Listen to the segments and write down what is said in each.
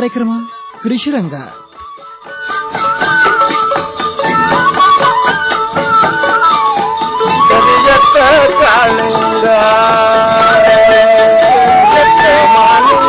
ಕಾರ್ಯಕ್ರಮ ಕೃಷಿರಂಗ ಕರಿಯತ್ತ ಕಾಳಿಂಗ ಕರಿಯತ್ತ ಮಾಲಿಂಗ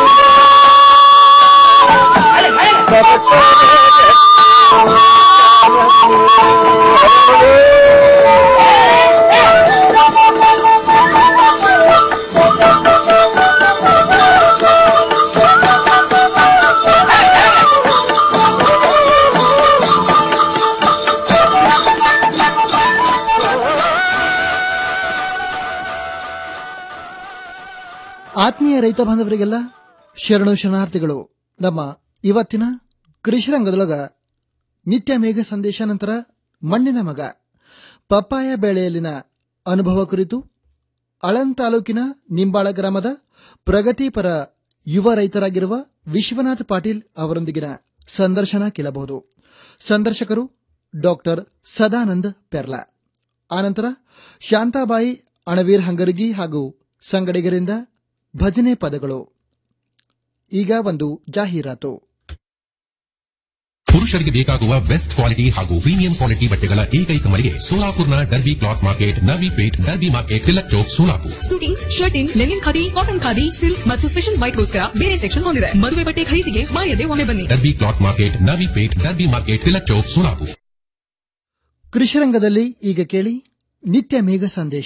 ಆತ್ಮೀಯ ರೈತ ಬಾಂಧವರಿಗೆಲ್ಲ ಶರಣು ಶರಣಾರ್ಥಿಗಳು ನಮ್ಮ ಇವತ್ತಿನ ಕೃಷಿರಂಗದೊಳಗ ನಿತ್ಯ ಮೇಘ ಸಂದೇಶ ನಂತರ ಮಣ್ಣಿನ ಮಗ ಪಪ್ಪಾಯ ಬೆಳೆಯಲ್ಲಿನ ಅನುಭವ ಕುರಿತು ಅಳನ್ ತಾಲೂಕಿನ ನಿಂಬಾಳ ಗ್ರಾಮದ ಪ್ರಗತಿಪರ ಯುವ ರೈತರಾಗಿರುವ ವಿಶ್ವನಾಥ್ ಪಾಟೀಲ್ ಅವರೊಂದಿಗಿನ ಸಂದರ್ಶನ ಕೇಳಬಹುದು ಸಂದರ್ಶಕರು ಡಾಕ್ಟರ್ ಸದಾನಂದ್ ಪೆರ್ಲಾ ಆನಂತರ ಶಾಂತಾಬಾಯಿ ಅಣವೀರ್ ಹಂಗರಗಿ ಹಾಗೂ ಸಂಗಡಿಗರಿಂದ ಭಜನೆ ಪದಗಳು ಈಗ ಒಂದು ಜಾಹೀರಾತು ಪುರುಷರಿಗೆ ಬೇಕಾಗುವ ಬೆಸ್ಟ್ ಕ್ವಾಲಿಟಿ ಹಾಗೂ ಪ್ರೀಮಿಯಂ ಕ್ವಾಲಿಟಿ ಬಟ್ಟೆಗಳ ಏಕೈಕ ಮಳಿಗೆ ಸೋಲಾಪುರ್ನ Derby cloth market Navi Peth Derby market Tilak Chowk Solapur suitings shirting linen khadi cotton khadi silk ಮತ್ತು ಸ್ಪೆಷಲ್ ವೈಟ್ಗೋಸ್ಕರ ಬೇರೆ ಸೆಕ್ಷನ್ ಹೊಂದಿದೆ ಮದುವೆ ಬಟ್ಟೆ ಖರೀದಿಗೆ ಮಾಯದೆ ಒಮ್ಮೆ ಬನ್ನಿ Derby cloth market Navi Peth Derby market Tilak Chowk Solapur ಕೃಷಿರಂಗದಲ್ಲಿ ಈಗ ಕೇಳಿ ನಿತ್ಯ ಮೇಘ ಸಂದೇಶ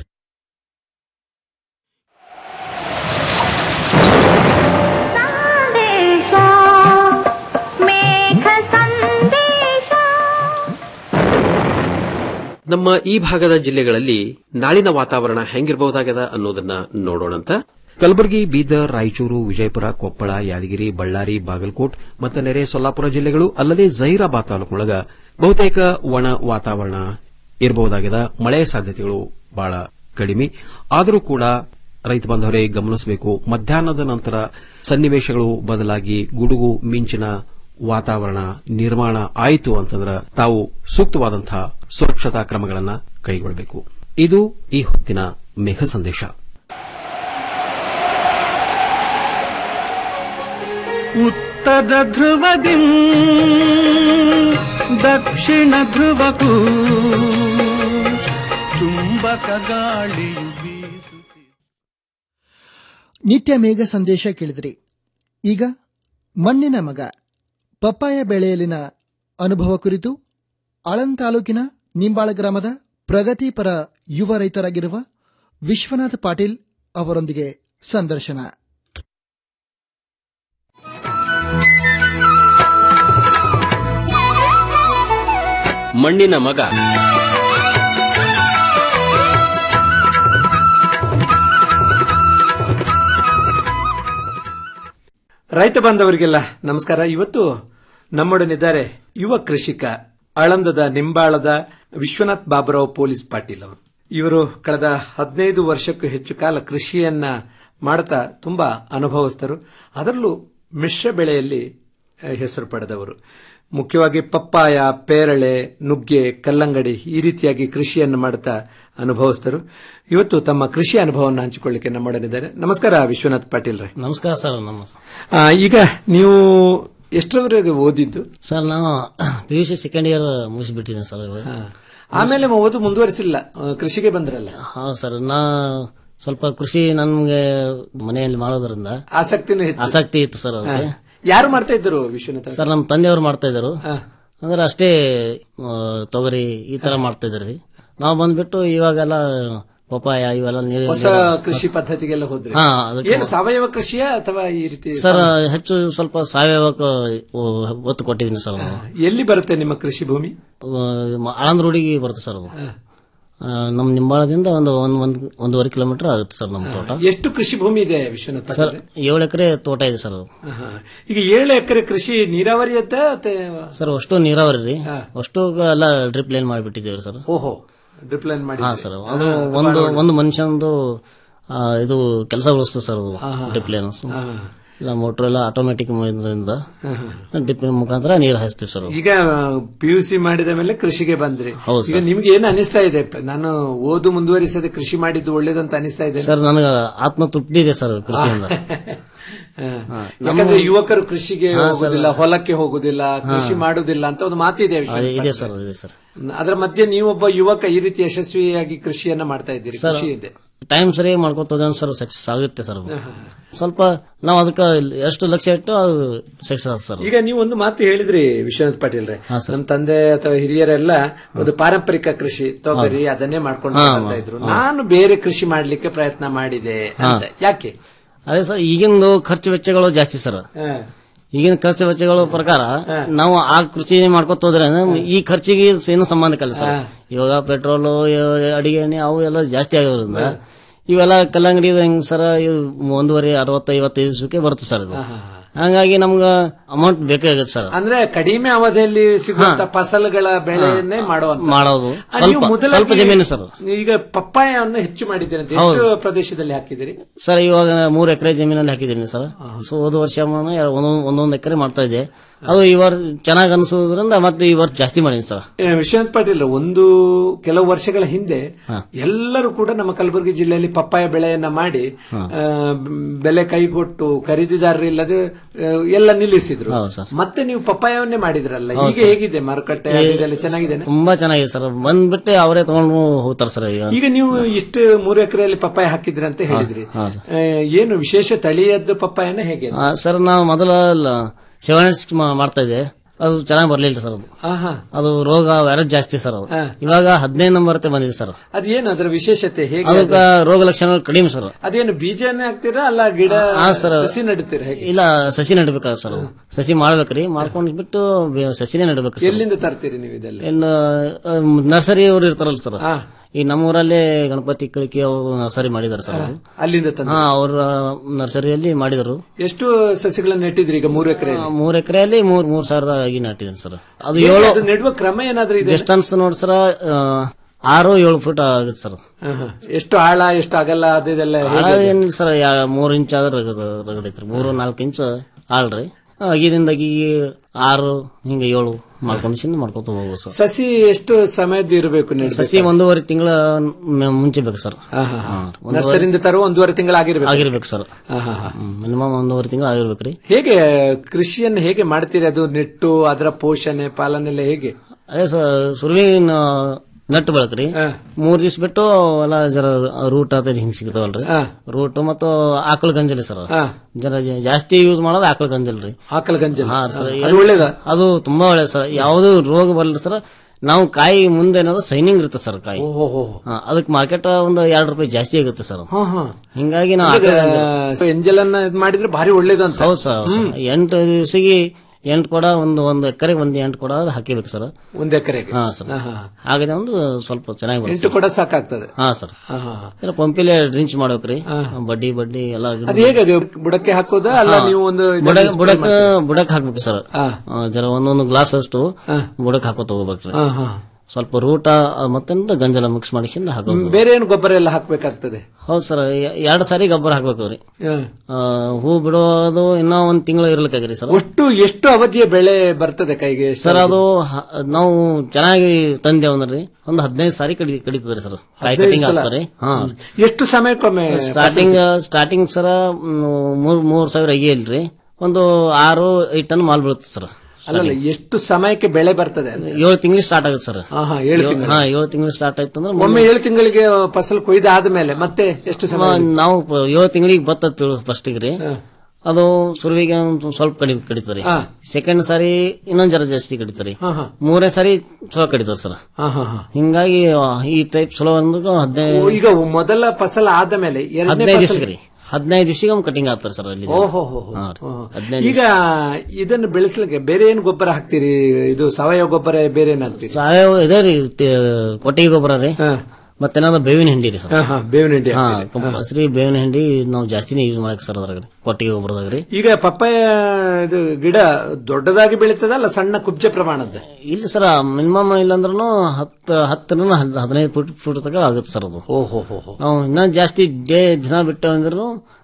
ಸಂದೇಶ ಮೇಘ ಸಂದೇಶ ನಮ್ಮ ಈ ಭಾಗದ ಜಿಲ್ಲೆಗಳಲ್ಲಿ ನಾಳಿನ ವಾತಾವರಣ ಹೆಂಗಿರಬಹುದಾಗದ ಅನ್ನೋದನ್ನ ನೋಡೋಣಂತ ಕಲಬುರಗಿ ಬೀದರ್ ರಾಯಚೂರು ವಿಜಯಪುರ ಕೊಪ್ಪಳ ಯಾದಗಿರಿ ಬಳ್ಳಾರಿ ಬಾಗಲಕೋಟ್ ಮತ್ತು ನೆರೆ ಸೊಲ್ಲಾಪುರ ಜಿಲ್ಲೆಗಳು ಅಲ್ಲದೆ ಜಹೀರಾಬಾದ್ ತಾಲೂಕಿನೊಳಗ ಬಹುತೇಕ ಒಣ ವಾತಾವರಣ ಇರಬಹುದಾಗಿದೆ ಮಳೆ ಸಾಧ್ಯತೆಗಳು ಬಹಳ ಕಡಿಮೆ ಆದರೂ ಕೂಡ ರೈತ ಬಾಂಧವರೇ ಗಮನಿಸಬೇಕು ಮಧ್ಯಾಹ್ನದ ನಂತರ ಸನ್ನಿವೇಶಗಳು ಬದಲಾಗಿ ಗುಡುಗು ಮಿಂಚಿನ ವಾತಾವರಣ ನಿರ್ಮಾಣ ಆಯಿತು ಅಂತಂದ್ರೆ ತಾವು ಸೂಕ್ತವಾದಂತಹ ಸುರಕ್ಷತಾ ಕ್ರಮಗಳನ್ನು ಕೈಗೊಳ್ಳಬೇಕು ಇದು ಈ ಹೊತ್ತಿನ ಮೇಘ ಸಂದೇಶ ಉತ್ತರ ಧ್ರುವದಿ ದಕ್ಷಿಣ ಧ್ರುವಕ್ಕೂ ಚುಂಬಕ ಗಾಳಿಯು ಬೀಸುತ್ತಿದೆ ನಿತ್ಯ ಮೇಘ ಸಂದೇಶ ಕೇಳಿದ್ರಿ ಈಗ ಮಣ್ಣಿನ ಮಗ ಪಪ್ಪಾಯ ಬೆಳೆಯಲಿನ ಅನುಭವ ಕುರಿತು ಆಳನ್ ತಾಲೂಕಿನ ನಿಂಬಾಳ ಗ್ರಾಮದ ಪ್ರಗತಿಪರ ಯುವ ರೈತರಾಗಿರುವ ವಿಶ್ವನಾಥ್ ಪಾಟೀಲ್ ಅವರೊಂದಿಗೆ ಸಂದರ್ಶನ ಮಣ್ಣಿನ ಮಗ ರೈತ ಬಾಂಧವರಿಗೆಲ್ಲ ನಮಸ್ಕಾರ ಇವತ್ತು ನಮ್ಮೊಡನಿದ್ದಾರೆ ಯುವ ಕೃಷಿಕ ಆಳಂದದ ನಿಂಬಾಳದ ವಿಶ್ವನಾಥ್ ಬಾಬುರಾವ್ ಪೊಲೀಸ್ ಪಾಟೀಲ್ ಅವರು ಇವರು ಕಳೆದ ಹದಿನೈದು ವರ್ಷಕ್ಕೂ ಹೆಚ್ಚು ಕಾಲ ಕೃಷಿಯನ್ನ ಮಾಡ್ತಾ ತುಂಬಾ ಅನುಭವಸ್ಥರು ಅದರಲ್ಲೂ ಮಿಶ್ರ ಬೆಳೆಯಲ್ಲಿ ಅಹ್, ಹೆಸರು ಪಡೆದವರು ಮುಖ್ಯವಾಗಿ ಪಪ್ಪಾಯ ಪೇರಳೆ ನುಗ್ಗೆ ಕಲ್ಲಂಗಡಿ ಈ ರೀತಿಯಾಗಿ ಕೃಷಿಯನ್ನು ಮಾಡ್ತಾ ಅನುಭವಸ್ಥರು ಇವತ್ತು ತಮ್ಮ ಕೃಷಿ ಅನುಭವವನ್ನು ಹಂಚಿಕೊಳ್ಳಿಕ್ಕೆ ನಮ್ಮೊಡನಿದ್ದಾರೆ ನಮಸ್ಕಾರ ವಿಶ್ವನಾಥ್ ಪಾಟೀಲ್ ರೇ ನಮಸ್ಕಾರ ಸರ್ ನಮಸ್ಕಾರ ಆ, ಈಗ ನೀವು ಎಷ್ಟರವರೆಗೆ ಓದಿದ್ದು ಸರ್ ನಾನು P U C second year ಮುಗಿಸ್ಬಿಟ್ಟಿದ್ದೀನಿ ಸರ್ ಇವಾಗ ಆಮೇಲೆ ಮ- ಓದು ಮುಂದುವರಿಸಿಲ್ಲ ಆ, ಕೃಷಿಗೆ ಬಂದ್ರಲ್ಲ ಹೌದು ಸರ್ ನಾ ಸ್ವಲ್ಪ ಕೃಷಿ ನನ್ಗೆ ಮನೆಯಲ್ಲಿ ಮಾಡೋದ್ರಿಂದ ಆಸಕ್ತಿನೂ ಹೆಚ್ಚು ಆಸಕ್ತಿ ಇತ್ತು ಸರ್ ಹಾ. ಅದಕ್ಕೆ ಯಾರು ಮಾಡ್ತಾ ಇದ್ರು ವಿಶ್ವನಾಥ ಸರ್ ನಮ್ಮ ತಂದೆಯವರು ಮಾಡ್ತಾ ಇದ್ರು ಅಂದ್ರೆ ಅಷ್ಟೇ ಆ, ತೊಗರಿ ಈ ತರ ಮಾಡ್ತಾ ಇದ್ರಿ ನಾವು ಬಂದ್ಬಿಟ್ಟು ಇವಾಗೆಲ್ಲ ಪಪಾಯ ಇವೆಲ್ಲ ನೀರು ಹೊಸ ಕೃಷಿ ಪದ್ಧತಿಗೆಲ್ಲ ಹೋದ್ರಿ ಹಾ, ಅದಕ್ಕೆ- ಏನು ಸಾವಯವ ಕೃಷಿಯ ಅಥವಾ ಈ ರೀತಿ ಸರ್ ಹೆಚ್ಚು ಸ್ವಲ್ಪ ಸಾವಯವಕ್ಕೆ ಒತ್ತು ಕೊಟ್ಟಿದ್ದೀನಿ ಸರ್ ನಾವು ಎಲ್ಲಿ ಬರುತ್ತೆ ನಿಮ್ಮ ಕೃಷಿ ಭೂಮಿ ಆಳಂದ ರೋಡಿಗೆ ಬರುತ್ತೆ ಸರ್ ಅದು ಆ, ನಮ್ಮ ನಿಂಬಾಳದಿಂದ ಒಂದು ಒಂದ್ ಒಂದ್ ಒಂದೂವರೆ ಕಿಲೋಮೀಟರ್ ಆಗುತ್ತೆ ಸರ್ ನಮ್ಮ ತೋಟ ಎಷ್ಟು ಕೃಷಿ ಭೂಮಿ ಇದೆ ವಿಶ್ವನಾಥ ಸರ್ ಏಳು ಎಕರೆ ತೋಟ ಇದೆ ಸರ್ ಅದು. ಈಗ ಏಳು ಎಕರೆ ಕೃಷಿ ನೀರಾವರಿಯತ್ತ ಅಥವಾ ಸರ್ ಅಷ್ಟು ನೀರಾವರಿ ರೀ ಅಷ್ಟು ಎಲ್ಲ ಡ್ರಿಪ್ ಲೈನ್ ಮಾಡಿಬಿಟ್ಟಿದ್ದೀವಿ ಸರ್ ಓಹೋ ಡ್ರಿಪ್ ಲೈನ್ ಮಾಡಿ ಹಾ ಸರ್ ಅದು ಒಂದು ಒಂದು ಮನುಷ್ಯಂದು ಆ, ಇದು ಕೆಲಸ ಉಳಿಸ್ತದೆ ಸರ್ ಡ್ರಿಪ್ ಲೈನ್ ಇಲ್ಲ ಮೋಟರ್ ಎಲ್ಲ ಆಟೋಮೆಟಿಕ್ ಇಂದ ಡಿಪ್ ಮುಖಾಂತರ ನೀರು ಹಾಯಿಸ್ತೀವಿ ಸರ್ ಈಗ ಪಿ ಯು ಸಿ ಮಾಡಿದ ಮೇಲೆ ಕೃಷಿಗೆ ಬಂದ್ರಿ ಹೌದು ಈಗ ನಿಮ್ಗೆ ಏನ್ ಅನಿಸ್ತಾ ಇದೆ ನಾನು ಓದು ಮುಂದುವರಿಸದೆ ಕೃಷಿ ಮಾಡಿದ್ದು ಒಳ್ಳೇದಂತ ಅನಿಸ್ತಾ ಇದೆ ಸರ್ ನನಗೆ ಆತ್ಮ ತೃಪ್ತಿ ಇದೆ ಸರ್ ಕೃಷಿಯಿಂದ ಯಾಕಂದ್ರೆ ಯುವಕರು ಕೃಷಿಗೆ ಹಾ, ಸರ್. ಹೋಗುದಿಲ್ಲ ಹೊಲಕ್ಕೆ ಹೋಗುದಿಲ್ಲ ಕೃಷಿ ಮಾಡುದಿಲ್ಲ ಅಂತ ಒಂದು ಮಾತಿದೆ ಅದೇ ಇದೆ ಸರ್ ಇದೆ ಸರ್ ಅದರ ಮಧ್ಯೆ ನೀವೊಬ್ಬ ಯುವಕ ಈ ರೀತಿ ಯಶಸ್ವಿಯಾಗಿ ಕೃಷಿಯನ್ನ ಮಾಡ್ತಾ ಇದ್ದೀರಿ ಸರ್ ಖುಷಿ ಇದೆ ಟೈಮ್ ಸರಿ ಮಾಡ್ಕೊತೋದ ಸರ್ ಸಕ್ಸಸ್ ಆಗುತ್ತೆ ಸರ್ ಸ್ವಲ್ಪ ನಾವು ಅದಕ್ಕೆ ಎಷ್ಟು ಲಕ್ಷ ಇಟ್ಟು ಅದು ಸಕ್ಸಸ್ ಆಗುತ್ತೆ ಸರ್ ಈಗ ನೀವು ಒಂದು ಮಾತು ಹೇಳಿದ್ರಿ ವಿಶ್ವನಾಥ್ ಪಾಟೀಲ್ ರೇ ಹಾ, ಸರ್. ನಮ್ಮ ತಂದೆ ಅಥವಾ ಹಿರಿಯರೆಲ್ಲ ಒಂದು ಪಾರಂಪರಿಕ ಕೃಷಿ ತೊಗರಿ ಹೌದು. ಅದನ್ನೇ ಮಾಡ್ಕೊಂಡು ಹಾ, ಬರ್ತಾ ಇದ್ರು ಹೌದು. ನಾನು ಬೇರೆ ಕೃಷಿ ಮಾಡ್ಲಿಕ್ಕೆ ಪ್ರಯತ್ನ ಮಾಡಿದೆ ಅಂತ ಯಾಕೆ ಅದೇ ಸರ್ ಈಗಿಂದು ಖರ್ಚು ವೆಚ್ಚಗಳು ಜಾಸ್ತಿ ಸರ್ ಹಾ. ಈಗಿನ ಖರ್ಚು ವೆಚ್ಚಗಳ ಪ್ರಕಾರ ನಾವು ಆ ಕೃಷಿ ಮಾಡ್ಕೊತ ಹೋದ್ರೆ ಈ ಖರ್ಚಿಗೆ ಏನು ಸಂಬಂಧ ಇಲ್ಲ ಸರ್ ಇವಾಗ ಪೆಟ್ರೋಲು ಅಡಿಗೆ ಎಣ್ಣೆ ಅವು ಎಲ್ಲ ಜಾಸ್ತಿ ಆಗೋದ್ರಿಂದ ಇವೆಲ್ಲ ಕಲ್ಲಂಗಡಿ ಹೆಂಗ್ ಸರ್ ಇವು ಒಂದೂವರೆ ಅರವತ್ತು ಐವತ್ತೈದು ದಿವಸಕ್ಕೆ ಬರುತ್ತೆ ಸರ್ ಇದು ಹಂಗಾಗಿ ನಮ್ಗ ಅಮೌಂಟ್ ಬೇಕಾಗುತ್ತೆ ಸರ್ ಅಂದ್ರೆ ಕಡಿಮೆ ಅವಧಿಯಲ್ಲಿ ಸಿಗುವಂತ ಫಸಲುಗಳ ಬೆಳೆಯನ್ನೇ ಮಾಡುವಂತ ಮಾಡೋದು ಆ, ನೀವು ಸ್ವಲ್ಪ ಮೊದಲಾಗಿ ಸ್ವಲ್ಪ ಜಮೀನು ಸರ್ ಈಗ ಪಪ್ಪಾಯವನ್ನು ಹೆಚ್ಚು ಮಾಡಿದ್ದೀರಿ ಅಂತ ಎಷ್ಟು ಹೌದು. ಪ್ರದೇಶದಲ್ಲಿ ಹಾಕಿದಿರಿ ಸರ್ ಇವಾಗ ಮೂರು ಎಕರೆ ಜಮೀನಲ್ಲಿ ಹಾಕಿದ್ದೀನಿ ಸರ್ ಸೊ ಹೋದ ವರ್ಷ ನಾನು ಎರಡು- ಒಂದೊಂದು ಒಂದೊಂದು ಎಕರೆ ಮಾಡ್ತಾ ಇದ್ದೆ ಅದು ಈ ವರ್ಷ ಚೆನ್ನಾಗಿ ಅನಿಸೋದ್ರಿಂದ ಮತ್ತೆ ಈ ವರ್ಷ ಜಾಸ್ತಿ ಮಾಡೀನಿ ಸರ್ ಏ, ವಿಶ್ವನಾಥ್ ಪಾಟೀಲ್ ಒಂದು ಕೆಲವು ವರ್ಷಗಳ ಹಿಂದೆ ಎಲ್ಲರೂ ಕೂಡ ನಮ್ಮ ಕಲಬುರಗಿ ಜಿಲ್ಲೆಯಲ್ಲಿ ಪಪ್ಪಾಯ ಬೆಳೆಯನ್ನ ಮಾಡಿ ಆ, ಬೆಲೆ ಕೈಗೊಟ್ಟು ಖರೀದಿದಾರರಿಲ್ಲದೆ ಆ, ಎಲ್ಲ ನಿಲ್ಲಿಸಿದ್ರು ಮತ್ತೆ ನೀವು ಪಪ್ಪಾಯವನ್ನೇ ಮಾಡಿದ್ರಲ್ಲ ಹೌದು ಈಗ ಸರ್. ಹೇಗಿದೆ ಮಾರುಕಟ್ಟೆ ಅದು ಇದೆಲ್ಲ ಚೆನ್ನಾಗಿದೆ ತುಂಬಾ ಚೆನ್ನಾಗಿದೆ ಸರ್ ಬಂದ್ಬಿಟ್ಟೆ ಅವರೇ ತಗೊಂಡು ಹೋಗ್ತಾರೆ ಸರ್ ಈಗ ಈಗ ನೀವು ಇಷ್ಟು ಮೂರು ಎಕರೆಯಲ್ಲಿ ಪಪ್ಪಾಯ ಹಾಕಿದ್ರಿ ಅಂತ ಹೇಳಿದ್ರಿ ಹಾ, ಸರ್. ಆ, ಏನು ವಿಶೇಷ ತಳಿಯದ್ದು ಪಪ್ಪಾಯನ ಹೇಗೆ ಆ, ಸರ್ ನಾವು ಮೊದಲ ಸೆವೆನ್ ಮಾಡ್ತಾ ಇದ್ದೆ ಅದು ಚೆನ್ನಾಗಿ ಬರ್ಲಿಲ್ಲ ಸರ್ ಅದು ಆಹಾ. ಅದು ರೋಗ ವೈರಸ್ ಜಾಸ್ತಿ ಸರ್ ಅದು ಇವಾಗ ಹದಿನೈದು ನಂಬರ್ ಬಂದಿದೆ ಸರ್ ಅದೇನು ಅದರ ವಿಶೇಷತೆ ಹೇಗೆ ಅದಕ್ಕ ಅದು? ರೋಗ ಲಕ್ಷಣಗಳು ಕಡಿಮೆ ಸರ್ ಅದೇನು ಬೀಜನೇ ಹಾಕ್ತೀರಾ ಅಲ್ಲ ಗಿಡ ಹಾ, ಸರ್. ಸಸಿ ನಡುತ್ತೀರಾ ಹೇಗೆ ಇಲ್ಲ ಸಸಿ ನಡ್ಬೇಕಾಗ ಸರ್ ಅದು. ಸಸಿ ಮಾಡ್ಬೇಕ್ರಿ ಮಾಡ್ಕೊಂಡ್ ಬಿಟ್ಟು ಬೆ- ಸಸಿನೇ ನಡ್ಬೇಕು ಸರ್ ಎಲ್ಲಿಂದ ತರ್ತೀರಿ ನೀವು ಇದೆಲ್ಲ ಇನ್ನು ನರ್ಸರಿ ಅವರು ಇರ್ತಾರಲ್ಲ ಸರ್ ಈ ನಮ್ಮೂರಲ್ಲೇ ಗಣಪತಿ ಕಳಿಕೆ ಅವರು ನರ್ಸರಿ ಮಾಡಿದಾರೆ ಸರ್ ಅವರು. ಅಲ್ಲಿಂದ ತಂದು ಹಾ ಅವ್ರ ನರ್ಸರಿಯಲ್ಲಿ ಮಾಡಿದರು ಎಷ್ಟು ಸಸಿಗಳನ್ನ ನೆಟ್ಟಿದ್ರಿ ಈಗ ಮೂರು ಎಕರೆ ಮೂರ್ ಎಕರೆಯಲ್ಲಿ ಮೂರ್ ಮೂರ್ ಸಾವಿರ ಆಗಿ ನಾಟಿದ್ದೇನೆ ಸರ್ ಅದು ಹೇಗೆ ಏಳು ಅದು ನೆಡುವ ಕ್ರಮ ಏನಾದ್ರೂ ಇದೆ ಡಿಸ್ಟೆನ್ಸ್ ನೋಡಿ ಸರ್ ಆ, ಆರು ಏಳು ಫುಟ್ ಆಗುತ್ತೆ ಸರ್ ಆಹಾ. ಎಷ್ಟು ಆಳ ಎಷ್ಟು ಅಗಲ ಅದೆಲ್ಲ ಆಳ ಏನಿಲ್ಲ ಸರ್ ಯಾ- ಮೂರ್ ಇಂಚ್ ಆದ್ರೆ ರಗಡ ರಗಡೈತ್ರಿ ಮೂರು ನಾಲ್ಕು ಇಂಚ್ ಆಳ್ರಿ ಅಗಿದಿಂದ ಅಗಿಗೆ ಆರು ಹಿಂಗ ಏಳು ಮಾಡ್ಕೊಂಡು ಚಿನ್ನ ಮಾಡ್ಕೊತ ಹೋಗ್ಬೋದು ಸರ್ ಸಸಿ ಎಷ್ಟು ಸಮಯದ್ದು ಇರಬೇಕು ಸಸಿ ಒಂದೂವರೆ ತಿಂಗಳ ಮುಂಚೆ ಬೇಕು ಸರ್ ಹಾ, ಒಂದೂವರೆ- ನರ್ಸರಿಯಿಂದ ತರುವ ಒಂದೂವರೆ ತಿಂಗಳಾಗಿರ್ಬೇಕು ಆಗಿರ್ಬೇಕು ಸರ್ ಆಹಾ. ಮಿನಿಮಮ್ ಒಂದೂವರೆ ತಿಂಗಳು ಆಗಿರ್ಬೇಕ್ರಿ ಹೇಗೆ ಕೃಷಿಯನ್ನು ಹೇಗೆ ಮಾಡ್ತೀರಿ ಅದು ನೆಟ್ಟು ಅದರ ಪೋಷಣೆ ಪಾಲನೆಲ್ಲ ಹೇಗೆ ಅದೇ ಸರ್ ಸುರುವಿ ನಟ್ಟು ಬೆಳಕ್ರಿ ಮೂರ್ ದಿವ್ಸ ಬಿಟ್ಟು ಎಲ್ಲ ಜರ ರೂಟ್ ಅದ ಹಿಂಗ್ ಸಿಗ್ತಾವಲ್ರಿ ರೂಟ್ ಮತ್ತು ಆಕಳ ಗಂಜಲಿ ಸರ್ ಜರ ಜ- ಜಾಸ್ತಿ ಯೂಸ್ ಮಾಡೋದು ಆಕಳ ಗಂಜಲ್ ರೀ ಆಕಳ ಗಂಜಲ್ ಹಾ ಸರ್ ಅದು ಒಳ್ಳೇದಾ? ಅದು ತುಂಬಾ ಒಳ್ಳೇದು ಸರ್ ಯಾವ್ದು ರೋಗ ಬರಲ್ಲ ಸರ್ ನಾವು ಕಾಯಿ ಮುಂದೆ ಏನಾದ್ರು ಸೈನಿಂಗ್ ಇರುತ್ತೆ ಸರ್ ಕಾಯಿ ಓಹೋ ಹಾ, ಅದಕ್ಕೆ ಮಾರ್ಕೆಟ್ ಒಂದು ಎರಡು ರೂಪಾಯಿ ಜಾಸ್ತಿ ಆಗುತ್ತೆ ಸರ್ ಹಾ ಹಾ ಹಿಂಗಾಗಿ ನಾವು ಆಕಳ ಗಂಜಲ್- ಎಂಜಲ್ ಅನ್ನ ಇದ್ ಮಾಡಿದ್ರೆ ಭಾರಿ ಒಳ್ಳೇದು ಅಂತ ಹೌದು ಸರ್ ಹೌದು ಸರ್. ಎಂಟು ದಿವಸಿಗೆ ಎಂಟು ಕೊಡ ಒಂದು ಒಂದು ಎಕರೆಗೆ ಒಂದು ಎಂಟು ಕೊಡ ಹಾಕಿಬೇಕು ಸರ್ ಒಂದ್ ಎಕರೆಗೆ ಹಾ ಸರ್ ಹಾಗಾದ್ರೆ ಒಂದು ಸ್ವಲ್ಪ ಚೆನ್ನಾಗಿ ಬರುತ್ತೆ ಎಂಟು ಕೊಡ ಸಾಕಾಗ್ತದೆ ಹಾ ಸರ್ ಹಾ, ಹಾ, ಹಾ. ಇಲ್ಲ ಪಂಪಿಲೆ ಡ್ರಿಂಕ್ಸ್ ಮಾಡ್ಬೇಕ್ರಿ ಬಡ್ಡಿ ಬಡ್ಡಿ ಎಲ್ಲ ಅದು ಹೇಗೆ ಅದು ಬುಡಕ್ಕೆ ಹಾಕೋದಾ ಅಲ್ಲ ಹಾ. ನೀವು ಒಂದು ಇದನ್ನ ಬುಡಕ್ spray ಬುಡಕ್ ಮಾಡ್ತೀರಾ? ಬುಡಕ್ ಹಾಕ್ಬೇಕು ಸರ್ ಆ, ಜರ ಒಂದೊಂದು ಗ್ಲಾಸ್ ಅಷ್ಟು ಬುಡಕ್ ಹಾಕೋತ ಹೋಗ್ಬೇಕ್ರಿ ಹಾ, ಹಾ. ಸ್ವಲ್ಪ ರೂಟ ಮತ್ತೆಂತ ಗಂಜಲ ಮಿಕ್ಸ್ ಮಾಡಿಕೊಂಡು ಹಾಕೋದು ಬೇರೆ ಏನು ಗೊಬ್ಬರ ಎಲ್ಲ ಹಾಕ್ಬೇಕಾಗ್ತದೆ ಹೌದು ಸರ್ ಎರಡು ಸಾರಿ ಗೊಬ್ಬರ ಹಾಕ್ಬೇಕ್ರಿ ಹಾ. ಆ, ಹೂ ಬಿಡೋದು ಇನ್ನೂ ಒಂದ್ ತಿಂಗಳು ಇರ್ಲಿಕ್ಕಾಗ್ರಿ ಸರ್ ಒಟ್ಟು ಎಷ್ಟು ಅವಧಿಯ ಬೆಳೆ ಬರ್ತದೆ ಕೈಗೆ ಎಷ್ಟು ಸರ್ ಅದು ಹ- ನಾವು ಚೆನ್ನಾಗಿ ತಂದೇವ್ ಅಂದ್ರಿ ಒಂದು ಹದಿನೈದು ಸಾರಿ ಕಡಿ ಕಡಿತದ್ರಿ ಸರ್ ಕಾಯಿ ಹದಿನೈದು ಕಟಿಂಗ್ ಸಲ? ಆಗ್ತಾರೆ ಹಾ ಹ್ಮ್. ಎಷ್ಟು ಸಮಯಕ್ಕೊಮ್ಮೆ ಸ್ಟಾರ್ಟಿಂಗ್ ಸ್ಟಾರ್ಟಿಂಗ್ ಸರ ಮ್, ಮೂರ್ ಮೂರ್ ಸಾವಿರ ಅಗಿ ಇಲ್ರಿ ಒಂದು ಆರು ಐದು ಟನ್ ಮಾಲ್ ಬೀಳುತ್ತೆ ಸರ್ ಅಲ್ಲಲ್ಲ ಎಷ್ಟು ಸಮಯಕ್ಕೆ ಬೆಳೆ ಬರ್ತದೆ ಅಂತ ಏಳು ತಿಂಗಳು ಸ್ಟಾರ್ಟ್ ಆಗುತ್ತೆ ಸರ್ ಹಾ, ಹಾ, ಏಳು ತಿಂಗಳು. ಹಾ ಏಳು ತಿಂಗಳು ಸ್ಟಾರ್ಟ್ ಆಯ್ತು ಅಂದ್ರೆ ಒಮ್ಮೆ ಏಳು ತಿಂಗಳಿಗೆ ಫಸಲು ಕೊಯ್ದಾದ್ಮೇಲೆ ಮತ್ತೆ ಎಷ್ಟು ಸಮಯ ನಾವು ಪ- ಏಳು ತಿಂಗಳಿಗೆ ಭತ್ತ ಫಸ್ಟಿಗೆ ರೀ ಅದು ಸುರುವಿಗೆ ಒಂದ್ ಸ್ವಲ್ಪ ಕಡಿ ಕಡಿತರಿ ಹಾ. ಸೆಕೆಂಡ್ ಸಾರಿ ಇನ್ನೊಂದ್ ಜರ ಜಾಸ್ತಿ ಕಡಿತರಿ ಹಾ, ಹಾ. ಮೂರನೇ ಸಾರಿ ಚಲೋ ಕಡಿತಾರ ಸರ್ ಹಾ, ಹಾ, ಹಾ. ಹಿಂಗಾಗಿ ಈ ಟೈಪ್ ಚಲೋ ಅಂದ್ರೆ ಹದಿನೈದು ಓ, ಈಗ ಮೊದಲ ಫಸಲು ಆದ ಮೇಲೆ ಎರಡನೇ ಹದಿನೈದು ಫಸಲು ದಿವಸ ರೀ ಹದಿನೈದು ದಿವಸಿಗೆ ಒಂದು ಕಟಿಂಗ್ ಆಗ್ತಾರೆ ಸರ್ ಅಲ್ಲಿ ಓಹೋ ಹೋ, ಹೋ. ಹಾ ರೀ. ಓಹೋ. ಹದಿನೈದು ಈಗ ಇದನ್ನು ಬೆಳೆಸಲಿಕ್ಕೆ ಬೇರೆ ಏನು ಗೊಬ್ಬರ ಹಾಕ್ತೀರಿ ಇದು ಸಾವಯವ ಗೊಬ್ಬರ ಬೇರೆ ಏನ್ ಹಾಕ್ತೀರಿ ಸಾವಯವ ಇದೆ ರೀ ತೆ- ಕೊಟ್ಟಿಗೆ ಗೊಬ್ಬರ ರೀ ಮತ್ತೇನಾದ್ರು ಬೇವಿನ ಹಿಂಡಿ ರೀ ಸರ್ ಹಾ, ಹಾ, ಬೇವಿನ ಹಿಂಡಿ ಹಾ ಹಾಕ್ತೀರಿ. ಕಂಪಲ್ಸರಿ ಬೇವಿನ ಹಿಂಡಿ ನಾವು ಜಾಸ್ತಿನೇ ಯೂಸ್ ಮಾಡಕ್ ಸರ್ ಅದ್ರಾಗ ರೀ ಕೊಟ್ಟಿಗೆ ಗೊಬ್ಬರದಾಗ ರೀ ಈಗ ಪಪ್ಪಾಯ ಇದು ಗಿಡ ದೊಡ್ಡದಾಗಿ ಬೆಳೀತದ ಅಲ್ಲ ಸಣ್ಣ ಕುಬ್ಜ ಪ್ರಮಾಣದ ಇಲ್ಲ ಸರ್ ಮಿನಿಮಮ್ ಇಲ್ಲಾಂದ್ರೂ ಹತ್ತು ಹತ್ತರಿಂದ ಹದ್- ಹದಿನೈದು ಫುಟ್ ಫುಟ್ ತನಕ ಆಗುತ್ತೆ ಸರ್ ಅದು ಓಹೋ ಹೋ ಹೋ ನಾವು ಇನ್ನೂ ಜಾಸ್ತಿ ಡೇ ದಿನ ಬಿಟ್ಟು ಅಂದ್ರೂ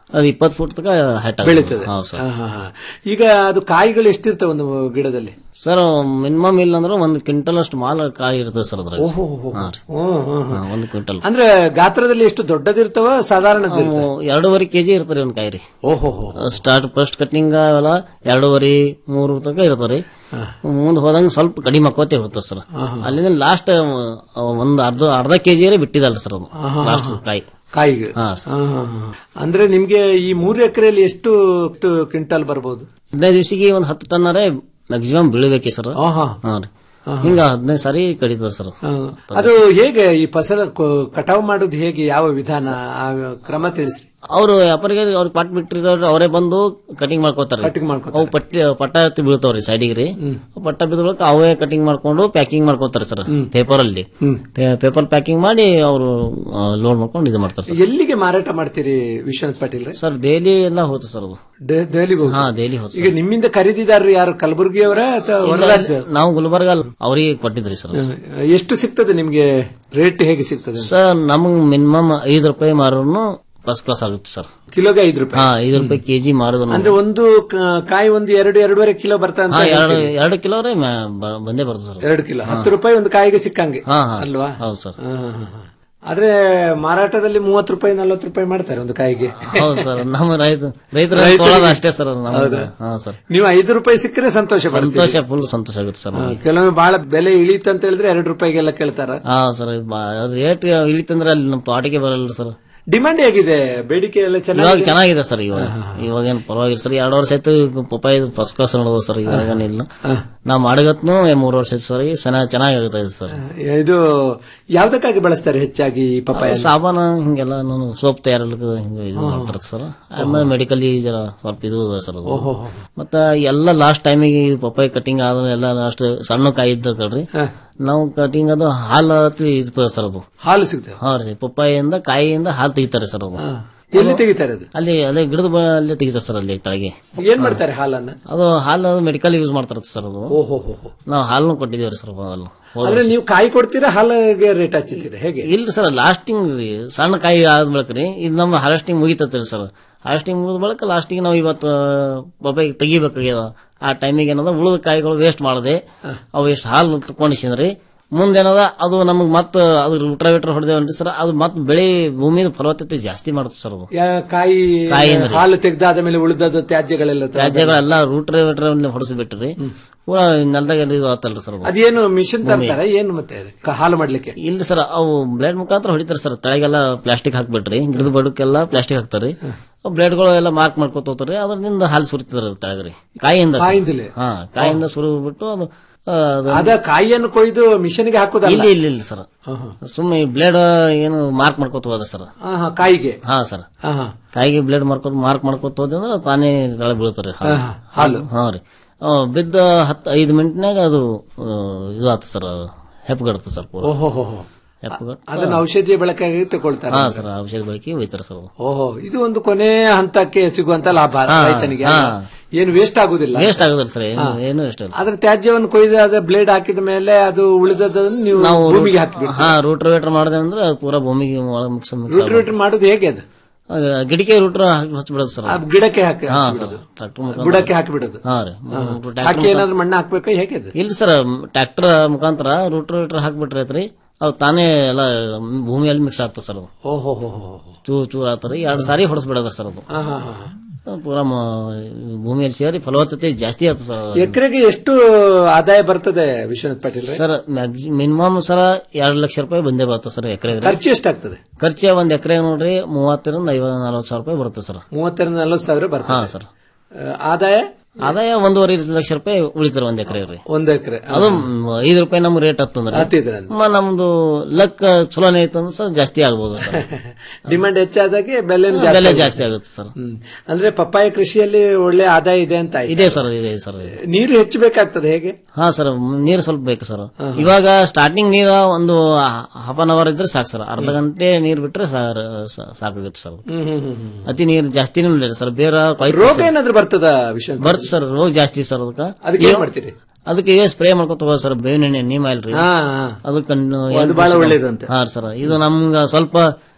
ಅದು ಇಪ್ಪತ್ತು ಫುಟ್ ತನಕ ಹೈಟ್ ಬೆಳೀತದೆ ಹೌದು ಸರ್ ಹಾ, ಹಾ, ಹಾ. ಈಗ ಅದು ಕಾಯಿಗಳು ಎಷ್ಟಿರ್ತವೆ ಒಂದು ಗಿಡದಲ್ಲಿ ಸರ್ ಮಿನಿಮಮ್ ಇಲ್ಲ ಅಂದ್ರೆ ಒಂದು ಕ್ವಿಂಟಲ್ ಅಷ್ಟು ಮಾಲ್ ಕಾಯಿ ಇರ್ತದೆ ಸರ್ ಅದ್ರಾಗ ಓಹೋ ಹೋ, ಹೋ. ಹಾ ರೀ. ಹ್ಮ್, ಹ್ಮ್, ಹ್ಮ್. ಹಾ, ಒಂದು ಕ್ವಿಂಟಲ್ ಅಂದ್ರೆ ಗಾತ್ರದಲ್ಲಿ ಎಷ್ಟು ದೊಡ್ಡದಿರ್ತವ ಸಾಧಾರಣದಿರ್ತವ ಅವು ಎರಡೂವರೆ ಕೆಜಿ ಇರ್ತಾರೆ ಒಂದ್ ಕಾಯಿ ರೀ ಓಹೋ ಹೋ. ಸ್ಟಾರ್ಟ್ ಫಸ್ಟ್ ಕಟ್ಟಿಂಗ್ ಅವೆಲ್ಲ ಎರಡೂವರೆ ಮೂರು ತನಕ ಇರ್ತಾವ್ರಿ ಮುಂದೆ ಹೋದಂಗ ಸ್ವಲ್ಪ ಕಡಿಮೆ ಆಕೋತೆ ಹೋಗ್ತದೆ ಸರ್ ಅಲ್ಲಿಂದ ಲಾಸ್ಟ್ ಒಂದು ಅರ್ಧ ಅರ್ಧ ಕೆಜಿ ಬಿಟ್ಟಿದಲ್ಲ ಸರ್ ಅದು ಲಾಸ್ಟ್ ಕಾಯಿ ಕಾಯಿಗಳು ಹಾ, ಹಾ, ಹಾ, ಹಾ. ಅಂದ್ರೆ ನಿಮ್ಗೆ ಈ ಮೂರು ಎಕರೆಯಲ್ಲಿ ಎಷ್ಟು ಎಷ್ಟು ಕ್ವಿಂಟಲ್ ಬರ್ಬೋದು ಹದಿನೈದು ದಿವಸಿಗೆ ಒಂದು ಹತ್ತು ಟನ್ನರೇ ಮ್ಯಾಕ್ಸಿಮಮ್ ಬೀಳಬೇಕಿ ಸರ್ ಆಹಾ. ಹಾ ರೀ ಹಿಂಗ ಹದಿನೈದು ಸಾರಿ ಕಡಿತದ ಸರ್ ಹಾ. ಅದು ಹೇಗೆ ಈ ಫಸಲ ಕೊ- ಕಟಾವು ಮಾಡೋದು ಹೇಗೆ ಯಾವ ವಿಧಾನ ಆ ಕ್ರಮ ತಿಳಿಸಿ ಅವರು ವ್ಯಾಪಾರಿಗೆ ಅವ್ರಿಗೆ ಪಟ್ ಬಿಟ್ಟಿರೋರು ಅವರೇ ಬಂದು ಕಟಿಂಗ್ ಮಾಡ್ಕೋತಾರೆ Cutting ಮಾಡ್ಕೊತಾರೆ. ಅವು ಪಟ್ಟಿ ಪಟ್ಟ ಎತ್ತಿ ಬೀಳ್ತಾವ್ರಿ ಸೈಡಿಗೆ ರೀ ಪಟ್ಟ ಬಿದ್ದ ಬಳಿಕ ಅವೇ ಕಟಿಂಗ್ ಮಾಡ್ಕೊಂಡು ಪ್ಯಾಕಿಂಗ್ ಮಾಡ್ಕೋತಾರೆ ಸರ್ ಪೇಪರ್ ಅಲ್ಲಿ ಪೇಪರ್ ಪ್ಯಾಕಿಂಗ್ ಮಾಡಿ ಅವರು ಲೋಡ್ ಮಾಡ್ಕೊಂಡು ಇದು ಮಾಡ್ತಾರೆ ಸರ್ ಎಲ್ಲಿಗೆ ಮಾರಾಟ ಮಾಡ್ತೀರಿ ವಿಶ್ವನಾಥ್ ಪಾಟೀಲ್ ಸರ್ ಡೈಲಿ ಎಲ್ಲ ಹೋಗುತ್ತೆ ಸರ್ ಅದು ದೆಹಲಿಗೆ ಹೋಗಿ ಹಾ ಡೈಲಿ ಹೋಗುತ್ತೆ ಈಗ ನಿಮ್ಮಿಂದ ಖರೀದಿದಾರರು ಯಾರು ಕಲಬುರಗಿಯವರ ಅಥವಾ ಹೊರ ರಾಜ್ಯ ನಾವು ಗುಲ್ಬರ್ಗ ಅವರಿಗೆ ಕೊಟ್ಟಿದ್ರಿ ಸರ್ ಎಷ್ಟು ಸಿಗ್ತದೆ ನಿಮ್ಗೆ ರೇಟ್ ಹೇಗೆ ಸಿಗ್ತದೆ ಸರ್ ನಮಗ್ ಮಿನಿಮಮ್ ಐದು ರೂಪಾಯಿ ಮಾರೋನು ಫಸ್ಟ್ ಕ್ಲಾಸ್ ಆಗುತ್ತೆ ಸರ್ ಕಿಲೋಗೆ ಐದು ರೂಪಾಯಿ ಹಾ ಐದು ರೂಪಾಯಿ ಕೆಜಿ ಮಾರೋದು ಅಂದ್ರೆ ಒಂದು ಕ- ಕಾಯಿ ಒಂದು ಎರಡು ಎರಡೂವರೆ ಕಿಲೋ ಬರ್ತಾ ಅಂತ ಹಾ ಎರಡು ಹೇಳ್ತೀರಿ. ಎರಡು ಕಿಲೋ ರೀ ಮ್ಯಾ- ಬ- ಬಂದೇ ಬರ್ತದೆ ಸರ್ ಎರಡು ಕಿಲೋ ಹತ್ತು ರೂಪಾಯಿ ಒಂದು ಕಾಯಿಗೆ ಸಿಕ್ಕಂಗೆ ಹಾ ಹಾ ಅಲ್ವಾ ಹೌದು ಸರ್ ಹಾ, ಹಾ, ಹಾ. ಆದ್ರೆ ಮಾರಾಟದಲ್ಲಿ ಮೂವತ್ತು ರೂಪಾಯಿ ನಲ್ವತ್ತು ರೂಪಾಯಿ ಮಾಡ್ತಾರೆ ಒಂದು ಕಾಯಿಗೆ ಹೌದು ಸರ್ ನಮ್ಮ ರೈತ ರೈತರ ರೈತರಿಗೆ- ತೊಗೊಳೋದು ಅಷ್ಟೇ ಸರ್ ನಮ್ದು. ಹೌದಾ? ಹಾ ಸರ್ ನೀವು ಐದು ರೂಪಾಯಿ ಸಿಕ್ಕರೆ ಸಂತೋಷ ಪಡ್ತೀರಿ. ಸಂತೋಷ ಫುಲ್ ಸಂತೋಷ ಆಗುತ್ತೆ ಸರ್ ಹಾ, ನಮ್ಗೆ. ಕೆಲವೊಮ್ಮೆ ಬಹಳ ಬೆಲೆ ಇಳೀತು ಅಂತ ಹೇಳಿದ್ರೆ ಎರಡು ರೂಪಾಯಿಗೆಲ್ಲ ಕೇಳ್ತಾರ ಹಾ ಸರ್ ಬಾ- ಅದು ರೇಟ್ ಇಳಿತಂದ್ರೆ ಅಲ್ಲಿ ನಮ್ಮ ತೋಟಕ್ಕೆ ಬರಲ್ಲ ಸರ್ ಡಿಮಾಂಡ್ ಹೇಗಿದೆ ಬೇಡಿಕೆ ಎಲ್ಲ ಇವಾಗ ಚೆನ್ನಾಗಿ ಚೆನ್ನಾಗಿದೆ ಸರ್ ಇವಾಗ ಇವಾಗ ಏನು ಪರವಾಗಿಲ್ಲ ಸರ್ ಎರಡು ವರ್ಷ ಆಯ್ತು ಪಪ್ಪಾಯ ಫಸ್ಟ್ ಕ್ಲಾಸ್ ನೋಡೋದು ಸರ್ ಇವಾಗ ಏನಿಲ್ಲ ನಾ ಮಾಡಗತ್ನು ಮೂರು ವರ್ಷ ಆಯ್ತು ಸರ್ ಈಗ ಚೆನ್ನಾಗಿ ಚೆನ್ನಾಗಿ ಇದೆ ಸರ್ ಇದು ಯಾವ್ದಕ್ಕಾಗಿ ಬಳಸ್ತಾರೆ ಹೆಚ್ಚಾಗಿ ಈ ಪಪ್ಪಾಯ ಸಾಬಾನ ಹಿಂಗೆಲ್ಲ ನಾನು ಸೋಪ್ ತಯಾರಲಿಕ್ಕೆ ಹಿಂಗೆ ಇದು ಮಾಡ್ತಾರೆ ಸರ್ ಆಮೇಲೆ ಮೆಡಿಕಲ್ ಜರ ಸ್ವಲ್ಪ ಇದು ಅದ ಸರ್ ಅದು ಮತ್ತ ಎಲ್ಲ ಲಾಸ್ಟ್ ಟೈಮಿಗೆ ಪಪ್ಪಾಯಿ ಕಟಿಂಗ್ ಆದ ಎಲ್ಲ ಲಾಸ್ಟ್ ಸಣ್ಣ ಕಾಯಿ ಇದ್ದಲ್ರಿ ನಾವು ಕಟಿಂಗ್ ಅದು ಹಾಲು ಇರ್ತದೆ ಸರ್ ಅದು ಹಾಲು ಸಿಗ್ತದೆ ಹಾ ರೀ ಪಪ್ಪಾಯಿಯಿಂದ ಕಾಯಿಯಿಂದ ಹಾಲು ತೆಗಿತಾರೆ ಸರ್ ಅದು ಎಲ್ಲಿ ತೆಗಿತಾರೆ ಅದು ಅಲ್ಲಿ ಅದೇ ಗಿಡದ ಬ- ಅಲ್ಲೇ ತೆಗಿತಾರೆ ಸರ್ ಅಲ್ಲಿ ಕೆಳಗೆ ಏನ್ ಮಾಡ್ತಾರೆ ಹಾಲನ್ನ ಅದು ಹಾಲು ಮೆಡಿಕಲ್ ಯೂಸ್ ಮಾಡ್ತಾರೆ ಸರ್ ಅದು ಓಹೋ ಹೋ ಹೋ. ನಾವು ಹಾಲನ್ನು ಕೊಟ್ಟಿದ್ದೀವಿ ಸರ್ ಮೊದಲು ಹೋದ ಅಂದ್ರೆ ನೀವು ಕಾಯಿ ಕೊಡ್ತೀರಾ ಹಾಲಿಗೆ ರೇಟ್ ಹಚ್ಚಿದ್ದೀರಾ ಹೇಗೆ ಇಲ್ಲ ಸರ್ ಲಾಸ್ಟಿಂಗ್ ರೀ ಸಣ್ಣ ಕಾಯಿ ಆದ ಬಳಿಕ ರೀ ಇದು ನಮ್ಮ ಹಾರ್ವೆಸ್ಟಿಂಗ್ ಮುಗಿತತ್ರಿ ಸರ್ ಹಾರ್ವೆಸ್ಟಿಂಗ್ ಮುಗಿದ ಬಳಿಕ ಲಾಸ್ಟಿಗೆ ನಾವು ಇವತ್ತು ಬೊಬ್ಬೆ ತೆಗಿಬೇಕಾಗ್ಯದ ಆ ಟೈಮಿಗೆ ಏನದ ಉಳಿದ ಕಾಯಿಗಳು ವೇಸ್ಟ್ ಮಾಡದೆ ಅವು ಎಷ್ಟು ಹಾಲು ತಕೊಂಡಿಸಿದ್ರಿ ಮುಂದೇನದ ಅದು ನಮಗ್ ಮತ್ತ ಅದು ರೂಟ್ರಾವೇಟ್ರ್ ಹೊಡೆದೇವನ್ರಿ ಸರ್ ಅದು ಮತ್ ಬೆಳೆ ಭೂಮಿದ ಫಲವತ್ತತೆ ಜಾಸ್ತಿ ಮಾಡುತ್ತೆ ಸರ್ ಅದು ಯಾ- ಕಾಯಿ ಕಾಯಿಯಿಂದ ರೀ. ಹಾಲು ತೆಗ್ದಾದ ಮೇಲೆ ಉಳಿದದ ತ್ಯಾಜ್ಯಗಳೆಲ್ಲ ತ- ರಾಜ್ಯಗಳೆಲ್ಲ ರೂಟ್ರಾವೇಟ್ರ್ ಹೊಡಿಸಿಬಿಟ್ರಿ ಪೂರಾ ನೆಲದಾಗ ಇದು ಆತಲ್ರಿ ಸರ್ ಅದು ಅದೇನು ಮಿಷನ್ ತರ್ತಾರ ಏನು ಮತ್ತೆ ಅದು? ಕ- ಹಾಲು ಮಾಡ್ಲಿಕ್ಕೆ ಇಲ್ಲ ಸರ್ ಅವು ಬ್ಲೇಡ್ ಮುಖಾಂತರ ಹೊಡಿತಾರೆ ಸರ್ ತಳಗೆಲ್ಲ ಪ್ಲಾಸ್ಟಿಕ್ ಹಾಕ್ಬಿಟ್ರಿ ಗಿಡದ ಬಡಕ್ಕೆಲ್ಲ ಪ್ಲಾಸ್ಟಿಕ್ ಹಾಕ್ತಾರ್ರಿ ಬ್ಲೇಡ್ಗಳು ಎಲ್ಲ ಮಾರ್ಕ್ ಮಾಡ್ಕೊತ ಹೋಗ್ತಾರ್ರಿ ಅದರಿಂದ ಹಾಲು ಸುರಿತಿದ್ರ ತಳಗ್ರಿ ಕಾಯಿಯಿಂದ ಸರ್. ಕಾಯಿಂದಲೇ? ಹಾ ಕಾಯಿಂದ ಸುರಿದ್ಬಿಟ್ಟು ಅದು ಆ, ಅದು- ಅದ ಕಾಯಿಯನ್ನು ಕೊಯ್ದು ಮಿಷನ್ಗೆ ಹಾಕೋದಲ್ಲ ಇಲ್ಲ ಇಲ್ಲ ಇಲ್ಲ ಸರ್ ಸುಮ್ಮನೆ ಬ್ಲೇಡ್ ಏನು ಮಾರ್ಕ್ ಮಾಡ್ಕೊತ ಹೋದ ಸರ್ ಹಾ, ಹಾ, ಕಾಯಿಗೆ ಹಾ ಸರ್ ಹಾ, ಹಾ. ಕಾಯಿಗೆ ಬ್ಲೇಡ್ ಮಾರ್ಕೋತ ಮಾರ್ಕ್ ಮಾಡ್ಕೊತ ಹೋದ್ರೆ ಅಂದ್ರೆ ತಾನೇ ತಳ ಬೀಳ್ತಾರೆ ಹಾ, ಹಾಲು. ಹಾ ರೀ ಆ, ಬಿದ್ದ ಹತ್ತು ಐದು ಮಿನಿಟ್ನಾಗ ಅದು ಆ, ಇದು ಆತ ಸರ್ ಹೆಪ್ಪಗಡ್ತ ಸರ್ ಪೂರ ಓಹೋ ಹೋ ಹೋ. ಹೆಪ್ಪಗಟ್ಟ ಅದನ್ನ ಔಷಧಿಯ ಬಳಕೆಯಾಗಿ ತಗೊಳ್ತಾರೆ ಹಾ ಸರ್ ಔಷಧ ಬಳಕೆ ಒಯ್ತಾರೆ ಸರ್ ಅವು. ಓಹೋ ಇದು ಒಂದು ಕೊನೆ ಹಂತಕ್ಕೆ ಸಿಗುವಂತ ಲಾಭ ಹಾ, ರೈತನಿಗೆ ಹಾ. ಏನು ವೇಸ್ಟ್ ಆಗುದಿಲ್ಲ ವೇಸ್ಟ್ ಆಗೋದಿಲ್ಲ ಸರ್ ಏನು ಹಾ. ಏನು ವೇಸ್ಟ್ ಇಲ್ಲ ಅದ್ರ ತ್ಯಾಜ್ಯವನ್ನು ಕೊಯ್ದಾದ ಬ್ಲೇಡ್ ಹಾಕಿದ ಮೇಲೆ ಅದು ಉಳಿದದನ್ನು ನೀವು ನಾವು ಭೂಮಿಗೆ ಹಾಕಿಬಿಡ್ತೀರಿ ಹಾ ರೂಟ್ರ್ ವೇಟ್ರ್ ಮಾಡಿದೆ ಅಂದ್ರೆ ಅದು ಪೂರಾ ಭೂಮಿಗೆ ಒಳಗೆ ಮಿಕ್ಸ್ ಮಿಕ್ಸ್ ರೂಟ್ ಮಾಡೋದು ಹೇಗೆ ಅದು ಗಿಡಕ್ಕೆ ರೂಟ್ರ್ ಹಾಕಿ ಹಚ್ಬಿಡೋದು ಸರ್ ಅದು ಗಿಡಕ್ಕೆ ಹಾಕಿ ಹಾ ಹಾಕ್ಬಿಡೋದು. ಸರ್ ಟ್ರಾಕ್ಟರ್ ಬುಡಕ್ಕೆ ಹಾಕಿಬಿಡೋದು ಹಾ ರೀ ಹಾ. ಟ್ರ್ಯಾಕ್ಟರ್ ಹಾಕಿ ಮುಖಾಂತರ- ಏನಾದ್ರು ಮಣ್ಣು ಹಾಕ್ಬೇಕಾ ಹೇಗೆ ಅದು ಇಲ್ಲ ಸರ್ ಟ್ರ್ಯಾಕ್ಟರ್ ಮುಖಾಂತರ ರೂಟ್ರ್ ವೇಟ್ರ್ ಹಾಕ್ಬಿಟ್ರೆ ಐತ್ರಿ ಅವು ತಾನೇ ಎಲ್ಲ ಭೂಮಿಯಲ್ಲಿ ಮಿಕ್ಸ್ ಆಗ್ತದೆ ಸರ್ ಅದು ಓಹೋ ಹೋ ಹೋ ಹೋ. ಚೂರ್ ಚೂರ್ ಆಗ್ತಾರೆ ಎರಡು ಸಾರಿ ಹೊಡೆಸ್ಬಿಡೋದ ಸರ್ ಅದು ಹಾ, ಹಾ, ಹಾ. ಪೂರಾ ಮ- ಭೂಮಿಯಲ್ಲಿ ಸೇರಿ ಫಲವತ್ತತೆ ಜಾಸ್ತಿ ಆಗ್ತದೆ ಸರ್ ಎಕರೆಗೆ ಎಷ್ಟು ಆದಾಯ ಬರ್ತದೆ ವಿಶ್ವನಾಥ್ ಪಾಟೀಲ್ ಸರ್ ಮಿನಿಮಮ್ ಸರ ಎರಡು ಲಕ್ಷ ರೂಪಾಯಿ ಬಂದೇ ಬರ್ತದೆ ಸರ್ ಎಕರೆ ಖರ್ಚು ಎಷ್ಟಾಗ್ತದೆ ಖರ್ಚು ಒಂದ್ ಎಕರೆ ನೋಡ್ರಿ ಮೂವತ್ತರಿಂದ ಐವತ್ ನಲವತ್ತು ಸಾವಿರ ರೂಪಾಯಿ ಬರುತ್ತೆ ಸರ್ ಮೂವತ್ತರಿಂದ ನಲವತ್ತು ಸಾವಿರ ಹಾ ಬರ್ತದೆ ಸರ್ ಆ, ಆದಾಯ ಆದಾಯ ಒಂದೂವರೆ ಲಕ್ಷ ರೂಪಾಯಿ ಉಳಿತಾರೆ ಒಂದ್ ಎಕರೆ ರೀ ಒಂದು ಎಕರೆ ಅದು ಮ್, ಐದು ರೂಪಾಯಿ ನಮ್ ರೇಟ್ ಹತ್ತಂದ್ರೆ ಹತ್ತಿದ್ರೆ ಮ- ನಮ್ದು ಲಕ್ ಚಲೋನೇ ಐತೆ ಅಂದ್ರೆ ಸರ್ ಜಾಸ್ತಿ ಆಗ್ಬೋದು ಸರ್ ಡಿಮಾಂಡ್ ಹೆಚ್ಚಾದಾಗೆ ಬೆಲೆ ಬೆಲೆ ಜಾಸ್ತಿ ಆಗುತ್ತೆ ಸರ್ ಅಂದ್ರೆ ಪಪ್ಪಾಯ ಕೃಷಿಯಲ್ಲಿ ಒಳ್ಳೆ ಆದಾಯ ಇದೆ ಅಂತ ಆಯ್ತು. ಇದೆ ಸರ್ ಇದೆ ಸರ್ ನೀರು ಹೆಚ್ಚು ಬೇಕಾಗ್ತದೆ ಹೇಗೆ ಹಾ ಸರ್ ನೀರು ಸ್ವಲ್ಪ ಬೇಕು ಸರ್ ಇವಾಗ ಸ್ಟಾರ್ಟಿಂಗ್ ನೀರ ಒಂದು ಹಾಫ್ ಅನ್ ಅವರ್ ಇದ್ರೆ ಸಾಕು ಸರ್ ಅರ್ಧ ಗಂಟೆ ನೀರ್ ಬಿಟ್ರೆ ಸಾರ್- ಸಾ- ಸಾಕಾಗುತ್ತೆ ಸರ್ ಹ್ಮ್ ಹ್ಮ್ ಹ್ಮ್ ಹ್ಮ್. ಅತಿ ನೀರು ಜಾಸ್ತಿನೂ ಇಲ್ಲ ಸರ್ ಬೇರೆ ಕೊಯ್ತು ರೋಗ ಸರ್. ಏನಾದ್ರು ಬರ್ತದ ವಿಶ್ವನಾಥ್ ಬರುತ್ತೆ ಸರ್ ರೋಗ ಜಾಸ್ತಿ ಸರ್ ಅದಕ್ಕೆ ಅದಕ್ಕೆ ಏನ್ ಮಾಡ್ತೀರಿ ಅದಕ್ಕೆ ಸ್ಪ್ರೇ ಮಾಡ್ಕೊತ ಹೋಗೋದು ಸರ್ ಬೇವಿನ ಎಣ್ಣೆ ನೀಮ್ ಆಯಿಲ್ ರೀ ಹಾ, ಹಾ. ಅದಕ್ಕೆ ಅದು ಬಹಳ ಒಳ್ಳೇದು ಅಂತ. ಹಾ ಸರ್ ಇದು ನಮ್ಗ ಸ್ವಲ್ಪ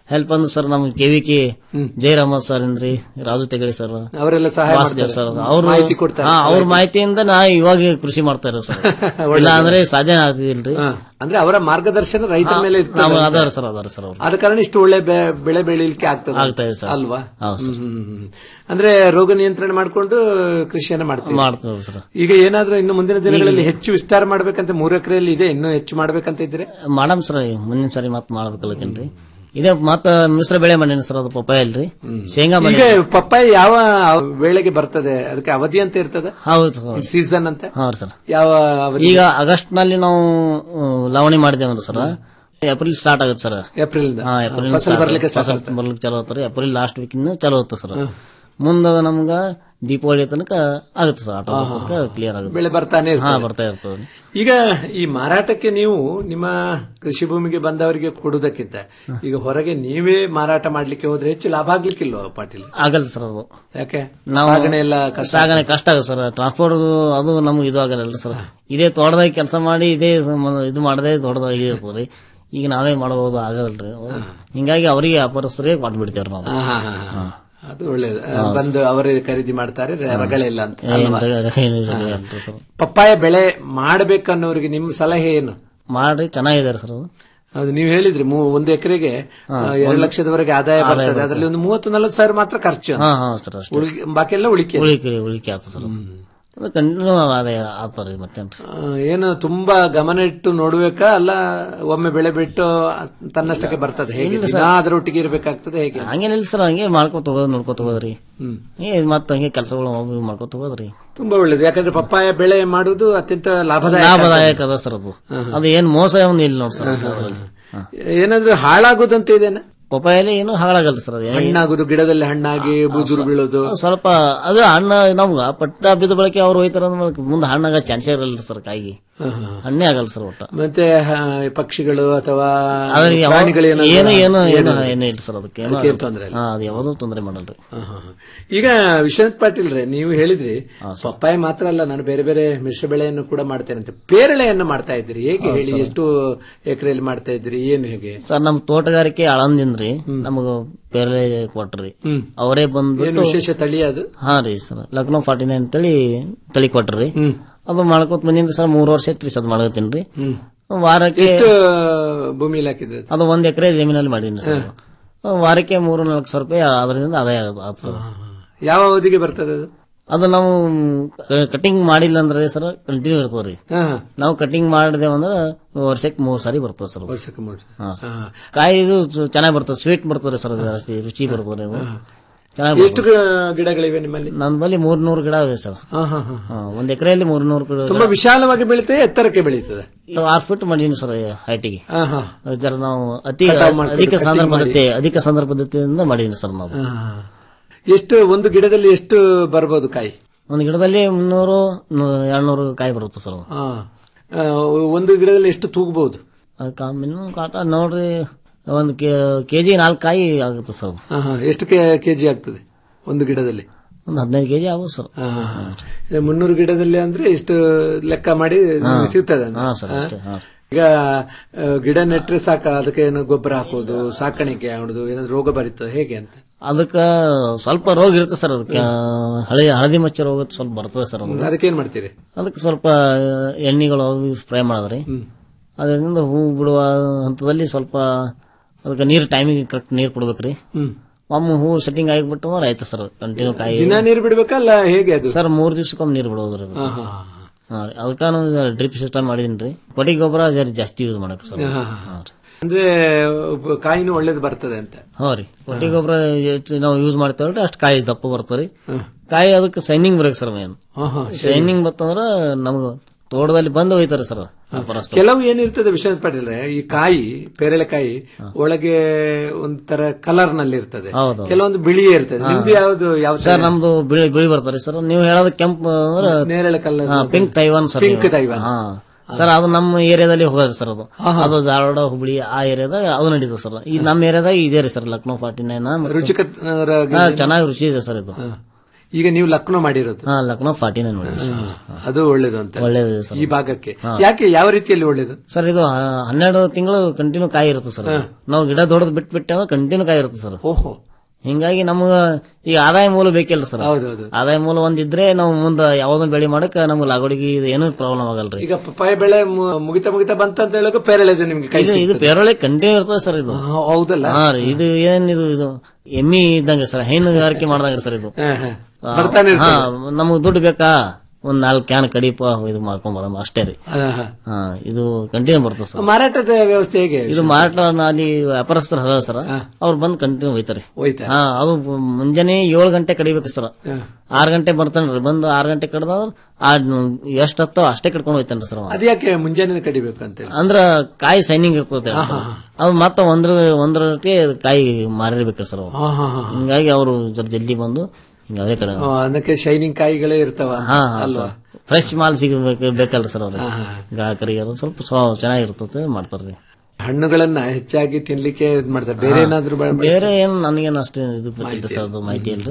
ಹೆಲ್ಪ್ ಅಂದ್ರೆ ಸರ್ ನಮ್ ಕೆವಿಕೆ ಜಯರಾಮ ಸರ್ ಏನ್ರಿ ರಾಜು ತೆಗಳಿ ಸರ್ ಅವರೆಲ್ಲ ಸಹಾಯ ವಾಸುದೇವ್ ಮಾಡ್ತಾರೆ. ಸರ್ ಅವ್ರು ಮಾಹಿತಿ ಕೊಡ್ತಾರೆ ಹಾ, ಅವ್ರ ಮಾಹಿತಿಯಿಂದ ನಾ ಇವಾಗ ಕೃಷಿ ಮಾಡ್ತಾ ಇರೋ ಸರ್ ಇಲ್ಲ ಅಂದ್ರೆ ಸಾಧ್ಯ ಆಗ್ತಿದಿಲ್ರಿ ಹಾ. ಅಂದ್ರೆ ಅವರ ಮಾರ್ಗದರ್ಶನ ರೈತರ ಮೇಲೆ ಇರ್ತದೆ ನಾವು ಅಂತ. ಅದಾರ ಸರ್ ಅದಾರ ಸರ್ ಅವ್ರು ಆದ ಕಾರಣ ಇಷ್ಟು ಒಳ್ಳೆ ಬೆ- ಬೆಳೆ ಬೆಳೀಲಿಕ್ಕೆ ಆಗ್ತದೆ ಆಗ್ತಾ ಇದೆ ಸರ್. ಅಲ್ವಾ ಹೌದು ಸರ್. ಹ್ಮ್, ಹ್ಮ್, ಹ್ಮ್. ಅಂದ್ರೆ ರೋಗ ನಿಯಂತ್ರಣ ಮಾಡ್ಕೊಂಡು ಕೃಷಿಯನ್ನ ಮಾಡ್ತೀವಿ ಮಾಡ್ತೇವೆ ಸರ್ ಈಗ ಏನಾದ್ರೂ ಇನ್ನು ಮುಂದಿನ ದಿನಗಳಲ್ಲಿ ಹೆಚ್ಚು ವಿಸ್ತಾರ ಮಾಡ್ಬೇಕಂತ ಮೂರು ಎಕರೆಯಲ್ಲಿ ಇದೆ ಇನ್ನೂ ಹೆಚ್ಚು ಮಾಡ್ಬೇಕಂತ ಇದ್ರೆ ಮಾಡಮ್ ಸರ್ ಮುಂದಿನ ಸರಿ ಮತ್ ಮಾಡ್ಬೇಕಲ್ಲಕೇನ್ರಿ ಇದೇ ಮತ್ತ ಮಿಶ್ರ ಬೆಳೆ ಮಾಡೇನಿ ಸರ್ ಅದು ಪಪ್ಪಾಯ ಅಲ್ರಿ ಶೇಂಗಾ ಈಗ ಮಾಡಿ ಪಪ್ಪಾಯ ಯಾವ ವೇಳೆಗೆ ಬರ್ತದೆ ಅದಕ್ಕೆ ಅವಧಿ ಅಂತ ಇರ್ತದೆ ಹೌದು ಸರ್ ಸೀಸನ್ ಅಂತ ಹಾ ಸರ್ ಯಾವ ಅವಧಿ ಈಗ ಆಗಸ್ಟ್ ನಲ್ಲಿ ನಾವು ಆ, ಲಾವಣಿ ಮಾಡಿದೇವಂದ್ರೆ ಸರ್ ಏಪ್ರಿಲ್ ಸ್ಟಾರ್ಟ್ ಆಗುತ್ತೆ ಸರ್ ಏಪ್ರಿಲ್ ಹಾ ಏಪ್ರಿಲ್ ಫಸಲ್ ಬರ್ಲಿಕ್ಕೆ ಸ್ಟಾರ್ಟ್ ಫಸಲ್ ಬರ್ಲಿಕ್ಕೆ ಚಲೋ ಆತಾರೆ ಏಪ್ರಿಲ್ ಲಾಸ್ಟ್ ವೀಕ್ ಇಂದ ಚಲೋ ಆಗುತ್ತೆ ಸರ್ ಮುಂದ ನಮ್ಗ ದೀಪಾವಳಿ ತನಕ ಆಗುತ್ತೆ ಸರ್ ಆಟೋ ತನಕ ಕ್ಲಿಯರ್ ಆಗುತ್ತೆ ಬೆಳೆ ಬರ್ತಾನೆ ಹಾ ಇರ್ತದೆ. ಬರ್ತಾ ಇರ್ತದೆ ಈಗ ಈ ಮಾರಾಟಕ್ಕೆ ನೀವು ನಿಮ್ಮ ಕೃಷಿ ಭೂಮಿಗೆ ಬಂದವರಿಗೆ ಕೊಡುವುದಕ್ಕಿಂತ ಈಗ ಹೊರಗೆ ನೀವೇ ಮಾರಾಟ ಮಾಡ್ಲಿಕ್ಕೆ ಹೋದ್ರೆ ಹೆಚ್ಚು ಲಾಭ ಆಗ್ಲಿಕ್ಕಿಲ್ವ ಪಾಟೀಲ್ ಆಗಲ್ಲ ಸರ್ ಅದು ಯಾಕೆ ನಾವು ಸಾಗಣೆ ಎಲ್ಲ ಕಷ್ಟ ಸಾಗಣೆ ಕಷ್ಟ ಆಗುತ್ತೆ ಸರ್ ಟ್ರಾನ್ಸ್ಪೋರ್ಟ್ ಅದು ನಮ್ಗೆ ಇದು ಆಗಲ್ಲ ಸರ್ ಇದೇ ತೋಟದಾಗ ಕೆಲಸ ಮಾಡಿ ಇದೇ ಸಮ- ಇದು ಮಾಡದೆ ತೋಟದಾಗ ಇರ್ತದ್ರಿ ಈಗ ನಾವೇ ಮಾಡಬಹುದು ಆಗಲ್ರಿ ಹಿಂಗಾಗಿ ಅವರಿಗೆ ವ್ಯಾಪಾರಸ್ಥರೇ ಕೊಟ್ಬಿಡ್ತೇವ್ರಿ ನಾವು ಹಾ, ಹಾ, ಹಾ, ಹಾ. ಅದು ಒಳ್ಳೇದು ಬಂದು ಅವರೇ ಖರೀದಿ ಮಾಡ್ತಾರೆ ರ- ರಗಳೆ ಇಲ್ಲ ಅಂತ ಅಲ್ವಾ? ಏನ್ರಿ ಸರ್ ಪಪ್ಪಾಯ ಬೆಳೆ ಮಾಡ್ಬೇಕನ್ನೋರಿಗೆ ನಿಮ್ಮ ಸಲಹೆ ಏನು ಮಾಡ್ರಿ ಚೆನ್ನಾಗಿದ್ದಾರೆ ಸರ್ ಅದು ಅದು ನೀವು ಹೇಳಿದ್ರಿ ಮೂ- ಒಂದು ಎಕರೆಗೆ ಎರಡು ಲಕ್ಷದವರೆಗೆ ಆದಾಯ ಬರ್ತದೆ ಅದರಲ್ಲಿ ಒಂದು ಮೂವತ್ತು ನಲವತ್ತು ಸಾವಿರ ಮಾತ್ರ ಖರ್ಚು ಅಂತ. ಹಾ ಹಾ ಸರ್ ಅಷ್ಟೇ ಉಳಿಕೆ ಬಾಕಿ ಎಲ್ಲ ಉಳಿಕೆ ಉಳಿಕೆ ಉಳಿಕೆ ಆತ ಸರ್ ಅದು ಕಂಟಿನ್ಯೂ ಅದೇ ಆತಾರ ಮತ್ತೇನ್ರಿ ಆ, ಏನು ತುಂಬಾ ಗಮನ ಇಟ್ಟು ನೋಡ್ಬೇಕಾ ಅಲ್ಲ ಒಮ್ಮೆ ಬೆಳೆ ಬಿಟ್ಟು ತನ್ನಷ್ಟಕ್ಕೆ ಬರ್ತದೆ ಹೇಗೆ ದಿನ ಅದರೊಟ್ಟಿಗೆ ಇರ್ಬೇಕಾಗ್ತದೆ ಹೇಗೆ ಹಂಗೇನಿಲ್ಲ ಸರ್ ಹಂಗೆ ಮಾಡ್ಕೊತ ಹೋಗೋದು ನೋಡ್ಕೊತ ಹೋಗೋದ್ರಿ ಏ ಮತ್ತ ಹಂಗೆ ಕೆಲಸಗಳು ಮಾಡ್ಕೊತ ಹೋಗೋದ್ರಿ ತುಂಬಾ ಒಳ್ಳೇದು ಯಾಕಂದ್ರೆ ಪಪ್ಪಾಯ ಬೆಳೆ ಮಾಡುವುದು ಅತ್ಯಂತ ಲಾಭದಾಯಕ ಲಾಭದಾಯಕ ಅದ ಸರ್ ಅದು ಅದು ಏನ್ ಮೋಸ ಒಂದು ಇಲ್ಲ ನೋಡಿ ಸರ್ ಅದ್ರಲ್ಲಿ. ಹಾ. ಏನಾದ್ರೂ ಹಾಳಾಗೋದಂತ ಇದೇನ ಪಪ್ಪಾಯಲ್ಲಿ ಏನು ಹಾಳಾಗಲ್ಲ ಸರ್ ಅದು ಹಣ್ಣಾಗುದು ಗಿಡದಲ್ಲಿ ಹಣ್ಣಾಗಿ ಬೂಜುರು ಬೀಳೋದು ಸ್ವಲ್ಪ ಅದು ಹಣ್ಣ ನಮ್ಗ ಪಟ್ಟ ಬಿದ್ದ ಬಳಕೆ ಅವ್ರು ಹೋಯ್ತಾರ ಮುಂದೆ ಹಣ್ಣಾಗ ಚಾನ್ಸೇ ಇರಲ್ಲ ಸರ್ ಕಾಯಿಗೆ ಹಣ್ಣೇ ಆಗಲ್ಲ ಸರ್ ಒಟ್ಟ ಮತ್ತೆ ಆ, ಪಕ್ಷಿಗಳು ಅಥವಾ ಅದ್ರ ಯಾವ- ಪ್ರಾಣಿಗಳು ಏನಾದ್ರು- ಏನು ಏನು ಏನು ಏನು- ಏನು ಇಲ್ಲ ಸರ್ ಅದಕ್ಕೆ ಏನು ಅದಕ್ಕೇನ್ ತೊಂದ್ರೆ ಇಲ್ಲ. ಹಾ ಅದು ಯಾವ್ದೋ ತೊಂದರೆ ಮಾಡಲ್ರಿ ಹಾ, ಹಾ, ಹಾ. ಈಗ ವಿಶ್ವನಾಥ್ ಪಾಟೀಲ್ ರೇ ನೀವು ಹೇಳಿದ್ರಿ ಪಪ್ಪಾಯ ಮಾತ್ರ ಅಲ್ಲ ನಾನು ಬೇರೆ ಬೇರೆ ಮಿಶ್ರ ಬೆಳೆಯನ್ನು ಕೂಡ ಮಾಡ್ತೇನೆ ಅಂತ ಪೇರಳೆಯನ್ನು ಮಾಡ್ತಾ ಇದ್ರಿ ಹೇಗೆ ಹೇಳಿ ಎಷ್ಟು ಎಕರೆಯಲ್ಲಿ ಮಾಡ್ತಾ ಇದ್ರಿ ಏನು ಹೇಗೆ ಸರ್ ನಮ್ ತೋಟಗಾರಿಕೆ ಆಳಂದಿಂದ್ರಿ ನಮಗ ಪೇರಳೆ ಕೊಟ್ರಿ ಅವರೇ ಏನು ಬಂದ್ಬಿಟ್ಟು ವಿಶೇಷ ತಳಿ ಅದು ಹಾ ರೀ ಸರ್ ಲಕ್ನೋ ಫಾರ್ಟಿ ನೈನ್ ತಳಿ ತಳಿ ಕೊಟ್ರಿ ಅದು ಮಾಡ್ಕೊತ ಬಂದಿನ್ರಿ ಸರ್ ಮೂರ್ ವರ್ಷ ಐತ್ರಿ ಸದ್ ಮಾಡ್ಕೊತೀನಿ ವಾರಕ್ಕೆ ಎಷ್ಟು ಭೂಮಿಲಿ ಹಾಕಿದ್ರಿ ಅದು? ಅದು ಒಂದ್ ಎಕರೆ ಜಮೀನಲ್ಲಿ ಮಾಡೀನಿ ಸರ್ ವಾರಕ್ಕೆ ಮೂರು ನಾಲ್ಕು ಸಾವಿರ ರೂಪಾಯಿ ಅದರಿಂದ ಆದಾಯ ಆಗುತ್ತೆ ಸರ್ ಯಾವ ಅವಧಿಗೆ ಬರ್ತದೆ ಅದು ಅದು ನಾವು ಕಟಿಂಗ್ ಮಾಡಿಲ್ಲ ಅಂದ್ರೆ ಸರ್ ಕಂಟಿನ್ಯೂ ಇರ್ತದ್ರಿ ಹಾ, ಹಾ. ನಾವು ಕಟಿಂಗ್ ಮಾಡಿದೇವ ಅಂದ್ರೆ ವರ್ಷಕ್ಕೆ ಮೂರ್ ಸಾರಿ ಬರ್ತದೆ ಸರ್ ಅದು. ವರ್ಷಕ್ಕೆ ಮೂರು ಹಾ, ಸರ್. ಕಾಯಿ ಇದು ಚೆನ್ನಾಗಿ ಬರ್ತದೆ ಸ್ವೀಟ್ ಬರ್ತದೆ ಸರ್ ಅದು ಜಾಸ್ತಿ ರುಚಿ ಬರ್ತದೆ ನೀವು ಚೆನ್ನಾಗಿ ಎಷ್ಟು ಗ- ಗಿಡಗಳಿವೆ ನಿಮ್ಮಲ್ಲಿ ನನ್ನ ಬಳಿ ಮೂರ್ನೂರು ಗಿಡ ಇವೆ ಸರ್ ಹಾ, ಹಾ, ಹಾ. ಹಾ, ಒಂದ್ ಎಕರೆಯಲ್ಲಿ ಮೂರ್ನೂರು ಗಿಡ ತುಂಬಾ ವಿಶಾಲವಾಗಿ ಬೆಳೀತದೆ ಎತ್ತರಕ್ಕೆ ಬೆಳೀತದೆ ಇದು ಆರು ಫೀಟ್ ಮಾಡೀನಿ ಸರ್ ಹೈಟಿಗೆ ಹಾ, ಹಾ. ಜರ ನಾವು ಅತಿ Cut off ಮಾಡ್ಕೊಂಡು ಅಧಿಕ cutting ಸಾಂದ್ರ ಮಾಡಿ. ಪದ್ಧತಿ ಅಧಿಕ ಸಾಂದ್ರ ಪದ್ಧತಿಯಿಂದ ಮಾಡೀನಿ ಸರ್ ನಾವು ಹಾ, ಹಾ. ಎಷ್ಟು ಒಂದು ಗಿಡದಲ್ಲಿ ಎಷ್ಟು ಬರ್ಬೋದು ಕಾಯಿ ಒಂದು ಗಿಡದಲ್ಲಿ ಮುನ್ನೂರು ಎರಡ್ನೂರು ಕಾಯಿ ಬರುತ್ತೆ ಸರ್ ಹಾ. ಆ, ಒಂದು ಗಿಡದಲ್ಲಿ ಎಷ್ಟು ತೂಗಬಹುದು ಮಿನಿಮಮ್ ಕಾಟ ನೋಡ್ರಿ ಒಂದು ಕೆಜಿ ನಾಲ್ಕು ಕಾಯಿ ಆಗುತ್ತೆ ಸರ್ ಹಾ, ಹಾ. ಎಷ್ಟು ಕೆಜಿ ಆಗ್ತದೆ ಒಂದು ಗಿಡದಲ್ಲಿ ಒಂದು ಹದಿನೈದು ಕೆಜಿ ಆಗುತ್ತೆ ಸರ್ ಹಾ, ಹಾ. ಇದು ಮುನ್ನೂರು ಗಿಡದಲ್ಲಿ ಅಂದ್ರೆ ಇಷ್ಟು ಲೆಕ್ಕ ಮಾಡಿ ನಿಮ್ಗೆ ಸಿಗ್ತದೆ ಅಂತ. ಹಾ ಸರ್ ಹಾ? ಅಷ್ಟೇ ಹಾ ಈಗ ಆ, ಗಿಡ ನೆಟ್ರೆ ಸಾಕ ಅದಕ್ಕೆ ಏನು ಗೊಬ್ಬರ ಹಾಕೋದು ಸಾಕಾಣಿಕೆ ಮಾಡೋದು ಏನಾದ್ರು ರೋಗ ಬರೀತದೆ ಹೇಗೆ ಅಂತ ಅದಕ್ಕ ಸ್ವಲ್ಪ ರೋಗ ಇರುತ್ತೆ ಸರ್ ಅದಕ್ಕೆ ಹಳೆ ಹಳದಿ ಮಚ್ಚ ರೋಗ ಸ್ವಲ್ಪ ಬರ್ತದೆ ಸರ್ ಅದು. ಅದಕ್ಕೆ ಏನ್ ಮಾಡ್ತೀರಿ ಅದಕ್ಕೆ ಸ್ವಲ್ಪ ಎಣ್ಣೆಗಳು ಅವು ಸ್ಪ್ರೇ ಮಾಡಿದ್ರಿ ಅದರಿಂದ ಹೂ ಬಿಡುವ ಹಂತದಲ್ಲಿ ಸ್ವಲ್ಪ ಅದಕ್ಕೆ ನೀರು ಟೈಮಿಗೆ ಕರೆಕ್ಟ್ ನೀರು ಕೊಡ್ಬೇಕ್ರಿ ಹ್ಮ್. ಒಮ್ಮೆ ಹೂ ಸೆಟ್ಟಿಂಗ್ ಆಗಿಬಿಟ್ಟು ಅಂದ್ರೆ ಆಯ್ತು ಸರ್ ಕಂಟಿನ್ಯೂ ಕಾಯಿ ದಿನ ನೀರು ಬಿಡ್ಬೇಕಲ್ಲ ಹೇಗೆ ಅದು ಸರ್ ಮೂರ್ ದಿವ್ಸಕ್ಕೊಮ್ಮೆ ನೀರು ಬಿಡೋದ್ರಿ ಅದು. ಹಾ, ಹಾ, ಹಾ ರೀ ಅದಕ್ಕ ನಾವು ಡ್ರಿಪ್ ಸಿಸ್ಟಮ್ ಮಾಡಿದೀನಿ ಕೊಡಿ ಗೊಬ್ಬರ ಜರ ಜಾಸ್ತಿ ಯೂಸ್ ಮಾಡಕ್ ಸರ್ ಹಾ, ಹಾ, ಹಾ. ಅಂದ್ರೆ ಒಬ್ಬ ಕಾಯಿನೂ ಒಳ್ಳೇದು ಬರ್ತದೆ ಅಂತ ಹಾ ರೀ ಕೊಟ್ಟಿ ಗೊಬ್ಬರ ಎಷ್ಟು ನಾವು ಯೂಸ್ ಮಾಡ್ತೇವಲ್ರಿ ಅಷ್ಟು ಕಾಯಿ ದಪ್ಪ ಬರ್ತರಿ ಕಾಯಿ ಅದಕ್ಕೆ ಸೈನಿಂಗ್ ಬರಕ್ ಸರ್ ಮೇನ್ ಹಾ, ಹಾ. ಸೈನಿಂಗ್ ಬತ್ತಂದ್ರ ನಮ್ಗ ತೋಟದಲ್ಲಿ ಬಂದು ಹೋಯ್ತಾರೆ ಸರ್ ವ್ಯಾಪಾರಸ್ಥರು. ಕೆಲವು ಏನಿರ್ತದೆ ವಿಶ್ವನಾಥ್ ಪಾಟೀಲ್ ಈ ಕಾಯಿ ಪೇರಳೆಕಾಯಿ ಒಳಗೆ ಒಂಥರ ಕಲರ್ ನಲ್ಲಿ ಇರ್ತದೆ ಹೌದು. ಕೆಲವೊಂದು ಬಿಳಿಯೇ ಇರ್ತದೆ ನಿಮ್ದು ಯಾವ್ದು ಯಾವ ಸರ್ ನಮ್ದು ಬಿಳಿ ಬಿಳಿ ಬರ್ತಾರೆ ಸರ್ ನೀವು ಹೇಳೋದು ಕೆಂಪು ಅಂದ್ರೆ ನೇರಳೆ colour pink Taiwan sir Pink ನೀವು. ತೈವಾನ್. ಹಾ ಸರ್ ಅದು ನಮ್ಮ ಏರಿಯಾದಲ್ಲಿ ಹೋಗೋದು ಸರ್ ಅದು ಅದು ಧಾರವಾಡ ಹುಬ್ಳಿ ಆ ಏರಿಯಾದಾಗ ಅದು ನಡೀತದೆ ಸರ್ ಈ ನಮ್ಮ ಏರಿಯಾದಾಗ ಇದೇ ರೀ ಸರ್ ಲಕ್ನೋ ಫಾರ್ಟಿ ನೈನ್ ರುಚಿಕರ ಚೆನ್ನಾಗಿ ರುಚಿ ಇದೆ ಸರ್ ಇದು ಈಗ ನೀವು ಲಕ್ನೋ ಮಾಡಿರೋದು ಹಾ ಲಕ್ನೋ ಫಾರ್ಟಿ ನೈನ್ ನೋಡಿ ಅದು ಒಳ್ಳೇದು ಅಂತ ಒಳ್ಳೇದು ಸರ್ ಈ ಭಾಗಕ್ಕೆ ಯಾಕೆ ಯಾವ ರೀತಿಯಲ್ಲಿ ಒಳ್ಳೇದು ಸರ್ ಇದು ಹ- ಹನ್ನೆರಡು ತಿಂಗಳು ಕಂಟಿನ್ಯೂ ಕಾಯಿ ಇರುತ್ತೆ ಸರ್ ನಾವು ಗಿಡ ದೊಡ್ಡದು ಬಿಟ್ಟು ಬಿಟ್ಟೆ ಕಂಟಿನ್ಯೂ ಕಾಯಿ ಇರುತ್ತೆ ಸರ್ ಓಹೋ ಹಿಂಗಾಗಿ ನಮ್ಗ ಈಗ ಆದಾಯ ಮೂಲ ಬೇಕಿಲ್ಲ ಸರ್ ಹೌದೌದು ಆದಾಯ ಮೂಲ ಒಂದಿದ್ರೆ ನಾವು ಮುಂದ ಯಾವ್ದೊಂದ್ ಬೆಳೆ ಮಾಡಕ್ ನಮ್ಗೆ ಲಾಗೋಡಿಗೆ ಇದು ಏನೂ ಪ್ರಾಬ್ಲಮ್ ಆಗಲ್ರಿ ಈಗ ಪಪ್ಪಾಯ ಬೆಳೆ ಮು- ಮುಗಿತಾ ಮುಗಿತಾ ಬಂತ ಅಂತ ಹೇಳೋಕೆ ಪೇರಳೆದು ನಿಮ್ಗೆ ಕೈ ಇದು ಇದು ಸಿಗ್ತದೆ. ಪೇರೊಳೆ ಕಂಟಿನ್ಯೂ ಇರ್ತದೆ ಸರ್ ಇದು ಹಾ, ಹೌದಲ್ಲ ಹಾ ರೀ ಇದು ಏನ್ ಇದು ಇದು ಎಮ್ಮಿ ಇದ್ದಂಗ ಸರ್ ಹೈನುಗಾರಿಕೆ ಮಾಡ್ದಂಗ ಸರ್ ಇದು ಹಾ, ಹಾ. ಬರ್ತಾನೆ ಹಾ ಇರ್ತದೆ. ನಮಗ್ ದುಡ್ಡು ಬೇಕಾ ಒಂದ್ ನಾಲ್ಕು ಕ್ಯಾನ್ ಕಡಿಪ ಇದು ಮಾಡ್ಕೊಂಡ್ ಬರಮ್ಮ ಅಷ್ಟೇ ರೀ ಹಾ, ಹಾ. ಹಾ ಇದು ಕಂಟಿನ್ಯೂ ಬರ್ತದೆ ಸರ್ ಮಾರಾಟದ ವ್ಯವಸ್ಥೆ ಹೇಗೆ ಇದು ಮಾರಾಟ ಅಲ್ಲಿ ವ್ಯಾಪಾರಸ್ಥರು ಹರ ಸರ್ ಅವ್ರು ಬಂದು ಕಂಟಿನ್ಯೂ ಹೋಯ್ತಾರೆ ಹೋಯ್ತಾ ಹಾ ಅದು ಮುಂಜಾನೆ ಏಳು ಗಂಟೆ ಕಡಿಬೇಕು ಸರ್ ಆರ್ ಗಂಟೆ ಬರ್ತಾನ್ರಿ ಬಂದು ಆರ್ ಗಂಟೆ ಕಡ್ದ ಆ ಎಷ್ಟ್ ಹತ್ತೋ ಅಷ್ಟೇ ಕಡ್ಕೊಂಡು ಹೋಯ್ತಾನ್ರಿ ಸರ್ ಅವ. ಅದು ಯಾಕೆ ಮುಂಜಾನೆ ಕಡಿಬೇಕು ಅಂತ ಹೇಳಿ ಅಂದ್ರ ಕಾಯಿ ಸೈನಿಂಗ್ ಇರ್ತದೆ ಸರ್ ಅದು ಮತ್ತ ಒಂದ್ರ ಒಂದರಕ್ಕೆ ಕಾಯಿ ಮಾರಿರ್ಬೇಕ್ರಿ ಸರ್ ಅವು ಹಾ, ಹಾ, ಹಾ. ಹಿಂಗಾಗಿ ಅವರು ಜರ ಜಲ್ದಿ ಬಂದು ಹಿಂಗ ಅದೇ ಕಡೆ ಆ, ಅದಕ್ಕೆ ಶೈನಿಂಗ್ ಕಾಯಿಗಳೇ ಇರ್ತಾವ ಹಾ ಹಾ ಅಲ್ವಾ ಫ್ರೆಶ್ ಮಾಲ್ ಸಿಗಬೇಕು ಬೇಕಲ್ರಿ ಸರ್ ಅವ್ರಿಗೆ ಗ್ರಾಹಕರಿಗೆ ಅದು ಸ್ವಲ್ಪ ಸ್ವ- ಚೆನ್ನಾಗಿರ್ತದೆ ಮಾಡ್ತಾರ್ರಿ ಹಣ್ಣುಗಳನ್ನ ಹೆಚ್ಚಾಗಿ ತಿನ್ಲಿಕ್ಕೆ ಇದ್ ಮಾಡ್ತಾರೆ ಬೇರೆ ಏನಾದ್ರು ಬ- ಬ- ಬೇರೆ ಏನು ನನಗೇನು ಅಷ್ಟೇ ಇದು ಗೊತ್ತಿಲ್ಲ ಸರ್ ಅದು ಮಾಹಿತಿ ಇಲ್ರಿ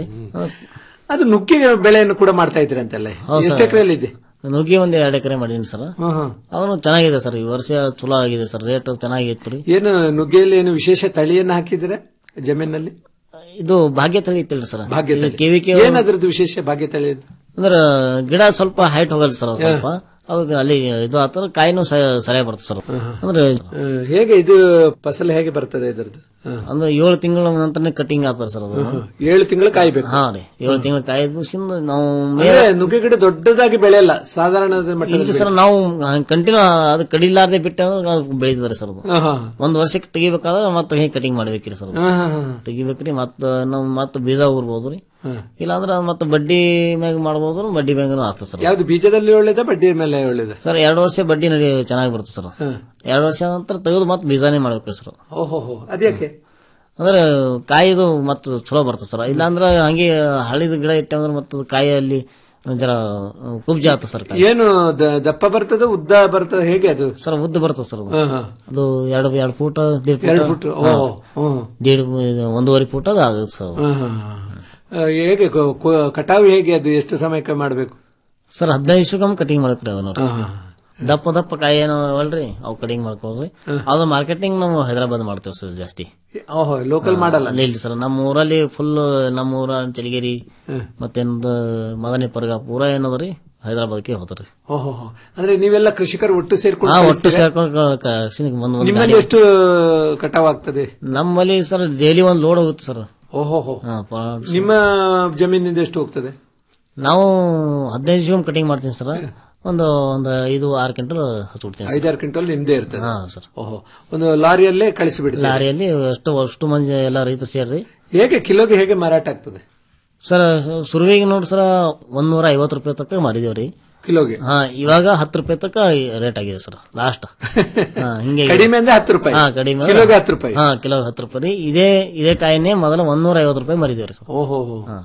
ಅದು ನುಗ್ಗೆ ಬೆಳೆಯನ್ನು ಕೂಡ ಮಾಡ್ತಾ ಇದ್ರಿ ಅಂತಲ್ಲ ಹೌದು ಎಷ್ಟು ಸರ್. ಎಕರೆಯಲ್ಲಿ ಇದೆ ನುಗ್ಗಿ ಒಂದ್ ಎರಡು ಎಕರೆ ಮಾಡೀನಿ ಸರ್ ಹಾ, ಹಾ. ಅದನ್ನು ಚೆನ್ನಾಗಿದೆ ಸರ್ ಈ ವರ್ಷ ಚಲೋ ಆಗಿದೆ ಸರ್ ರೇಟ್ ಚೆನ್ನಾಗಿತ್ತು ರೀ ಏನು ನುಗ್ಗೆಯಲ್ಲಿ ಏನು ವಿಶೇಷ ತಳಿಯನ್ನ ಹಾಕಿದ್ರೆ ಜಮೀನಲ್ಲಿ ಇದು ಭಾಗ್ಯ ತಳಿ ಇತ್ತಿಲ್ರಿ ಸರ್ ಭಾಗ್ಯ ತಳಿ ಕೆವಿಕೆ ಏನದ್ರದ್ದು ವಿಶೇಷ ಭಾಗ್ಯ ತಳಿ ಅಂದ್ರ ಗಿಡ ಸ್ವಲ್ಪ ಹೈಟ್ ಹೋಗಲ್ಲ ಸರ್ ಅದು ಸ್ವಲ್ಪ ಅದು ಅಲ್ಲಿ ಇದು ಆತರ ಕಾಯಿನೂ ಸ- ಸರಿಯಾಗಿ ಬರ್ತದೆ ಸರ್ ಅಂದ್ರೆ ಆ, ಹೇಗೆ ಇದು ಫಸಲು ಹೇಗೆ ಬರ್ತದೆ ಇದರದ್ದು ಹಾ. ಅಂದ್ರೆ ಏಳು ತಿಂಗಳ ನಂತರ ಕಟಿಂಗ್ ಆಗ್ತದೆ ಸರ್ ಅದು ಏಳು ತಿಂಗಳು ಕಾಯ್ಬೇಕು ಹಾ ರೀ ಏಳು ತಿಂಗಳ ಕಾಯ್ದು ಸಿಂದ ನಾವು ಅಂದ್ರೆ ನುಗ್ಗೆ ಗಿಡ ದೊಡ್ಡದಾಗಿ ಬೆಳೆಯಲ್ಲ ಸಾಧಾರಣ ಮಟ್ಟದಲ್ಲಿ ಇಲ್ಲಿ ಸರ್ ನಾವು ಕಂಟಿನ್ಯೂ ಅದು ಕಡಿಲಾರ್ದೆ ಬಿಟ್ಟು ಬೆಳೆದಿದ್ದಾರೆ ಸರ್ ಅದು ಹಾ, ಹಾ. ಒಂದ್ ವರ್ಷಕ್ಕೆ ತೆಗಿಬೇಕಾದ್ರೆ ಮತ್ತೆ ಹೇಗೆ ಕಟಿಂಗ್ ಮಾಡ್ಬೇಕ್ರಿ ಸರ್ ಅದು. ಹಾ, ಹಾ, ಹಾ. ತೆಗಿಬೇಕ್ರಿ ಮತ್ತ ನಾವು ಮತ್ತೆ ಬೀಜ ಊರ್ಬೋದು ರೀ ಹಾ. ಇಲ್ಲಾಂದ್ರೆ ಮತ್ತೆ ಬಡ್ಡಿ ಮ್ಯಾಗ ಮಾಡ್ಬೋದು ಬಡ್ಡಿ ಮ್ಯಾಗ ಆಗ್ತದೆ ಸರ್ ಯಾವ್ದು ಬೀಜದಲ್ಲಿ ಒಳ್ಳೇದ ಬಡ್ಡಿ ಮೇಲೆ ಒಳ್ಳೇದ ಸರ್ ಎರಡು ವರ್ಷ ಬಡ್ಡಿ ನಡಿ ಚೆನ್ನಾಗಿ ಬರುತ್ತೆ ಸರ್ ಎರಡು ವರ್ಷ ನಂತರ ತೆಗೆದು ಮತ್ತೆ ಬೀಜಾನೇ ಮಾಡ್ಬೇಕು ಸರ್ ಓಹೋ ಹೋ ಅದ್ಯಾಕೆ ಅಂದ್ರೆ ಕಾಯಿದು ಮತ್ತೆ ಚಲೋ ಬರ್ತದೆ ಸರ್ ಇಲ್ಲಾಂದ್ರೆ ಹಂಗೆ ಹಳಿದ ಗಿಡ ಇಟ್ಟಂದ್ರೆ ಮತ್ತೆ ಕಾಯಲ್ಲಿ ಜರ ಕುಬ್ಜ ಆಗ್ತದೆ ಸರ್ ಕಾಯಿ ಏನು ದ- ದಪ್ಪ ಬರ್ತದ ಉದ್ದ ಬರ್ತದ ಹೇಗೆ ಅದು ಸರ್ ಉದ್ದ ಬರ್ತದೆ ಸರ್ ಅದು ಹಾ, ಹಾ. ಅದು ಎರಡು ಎರಡು ಫೂಟ್ ದೇಡ್ ಎರಡು ಫೂಟ್ ಫುಟ್ ಓ ಹ್ಮ್. ದೇಡ್ ಒಂದೂವರೆ ಫೂಟ್ ಅದು ಆಗುತ್ತೆ ಸರ್ ಹಾ, ಹಾ, ಹಾ. ಆ, ಹೇಗೆ ಕೊ- ಕೊ- ಕಟಾವು ಹೇಗೆ ಅದು ಎಷ್ಟು ಸಮಯಕ್ಕೆ ಮಾಡಬೇಕು ಸರ್ ಹದಿನೈದು ದಿವಸಕ್ಕೊಮ್ಮೆ ಕಟಿಂಗ್ ಮಾಡ್ಕ್ರಿ ಅವ ನೋಡಿ ದಪ್ಪ ದಪ್ಪ ಕಾಯಿ ಏನೋ ಅವಲ್ರಿ ಅವು ಕಟಿಂಗ್ ಮಾಡ್ಕೊಳ್ರಿ ಅದು ಮಾರ್ಕೆಟಿಂಗ್ ನಾವು ಹೈದರಾಬಾದ್ ಮಾಡ್ತೇವೆ ಸರ್ ಜಾಸ್ತಿ ಓಹೋ ಲೋಕಲ್ ಮಾಡಲ್ಲ ಅಲ್ಲಿ ಇಲ್ಲ ಸರ್ ನಮ್ಮ ಊರಲ್ಲಿ ಫುಲ್ ನಮ್ಮ ಊರ ಚಲಿಗೇರಿ ಮತ್ತೇನದ ಮದನಿ ಪರ್ಗ ಪೂರ ಏನದ ರೀ ಹೈದರಾಬಾದ್ಗೆ ಹೋದ್ರಿ ಓಹೋ ಹೋ. ಅಂದ್ರೆ ನೀವೆಲ್ಲ ಕೃಷಿಕರು ಒಟ್ಟು ಸೇರ್ಕೊಂಡು ಹಾ ಒಟ್ಟು ಕಳಿಸ್ತೀರಾ? ಸೇರ್ಕೊಂಡು ಕ- ಕ- ಅಕ್ಷಿನಿಗೆ ಬಂದ್ ಒಂದ್ ನಿಮ್ಮಲ್ಲಿ ಗಾಡಿ- ಎಷ್ಟು ಕಟಾವ್ ಆಗ್ತದೆ ನಮ್ಮಲ್ಲಿ ಸರ್ ಡೈಲಿ ಒಂದ್ ಲೋಡ್ ಹೋಗುತ್ತೆ ಸರ್ ಓಹೋ ಹೋ. ಹಾ, ಪ- ನಿಮ್ಮ ಜಮೀನಿಂದ ಎಷ್ಟು ಹೋಗ್ತದೆ ನಾವು ಹದಿನೈದು ಜೀವನ್ ಕಟಿಂಗ್ ಮಾಡ್ತೀನಿ ಸರ್ ಒಂದು ಒಂದು ಐದು ಆರು ಕ್ವಿಂಟಲ್ ಹಚ್ಬಿಡ್ತೀನಿ ಸರ್. ಐದಾರು ಕ್ವಿಂಟಲ್ ನಿಮ್ದೇ ಇರ್ತದೆ ಹಾ ಸರ್ ಓಹೋ ಒಂದು ಲಾರಿಯಲ್ಲೇ ಕಳಿಸಿಬಿಡ್ತಾರೆ ಲಾರಿಯಲ್ಲಿ ಅಷ್ಟು ಅಷ್ಟು ಮಂದಿ ಎಲ್ಲ ರೈತರು ಸೇರ್ರಿ ಹೇಗೆ ಕಿಲೋಗೆ ಹೇಗೆ ಮಾರಾಟ ಆಗ್ತದೆ ಸರ್ ಸುರುವಿಗೆ ನೋಡಿ ಸರ್ ಒಂದೂರ ಐವತ್ತು ರೂಪಾಯಿ ತನಕ ಮಾರಿದೇವ್ರಿ ಕಿಲೋಗೆ ಹಾ ಇವಾಗ ಹತ್ತು ರೂಪಾಯಿ ತನಕ ರೇಟ್ ಆಗಿದೆ ಸರ್ ಲಾಸ್ಟ್ ಹಿಂಗೆ ಕಡಿಮೆ ಅಂದ್ರೆ ಹತ್ತು ರೂಪಾಯಿ ಹಾ ಕಡಿಮೆ ಕಿಲೋಗೆ ಹತ್ತು ರೂಪಾಯಿ ಹಾ ಕಿಲೋ ಹತ್ತು ರೂಪಾಯಿ ರೀ ಇದೇ ಇದೇ ಕಾಯಿನೇ ಮೊದಲ ಒಂದೂರ ಐವತ್ತು ರೂಪಾಯಿ ಮಾರಿದೇವ್ರಿ ಸರ್ ಓಹೋ ಹೋ. ಹಾ,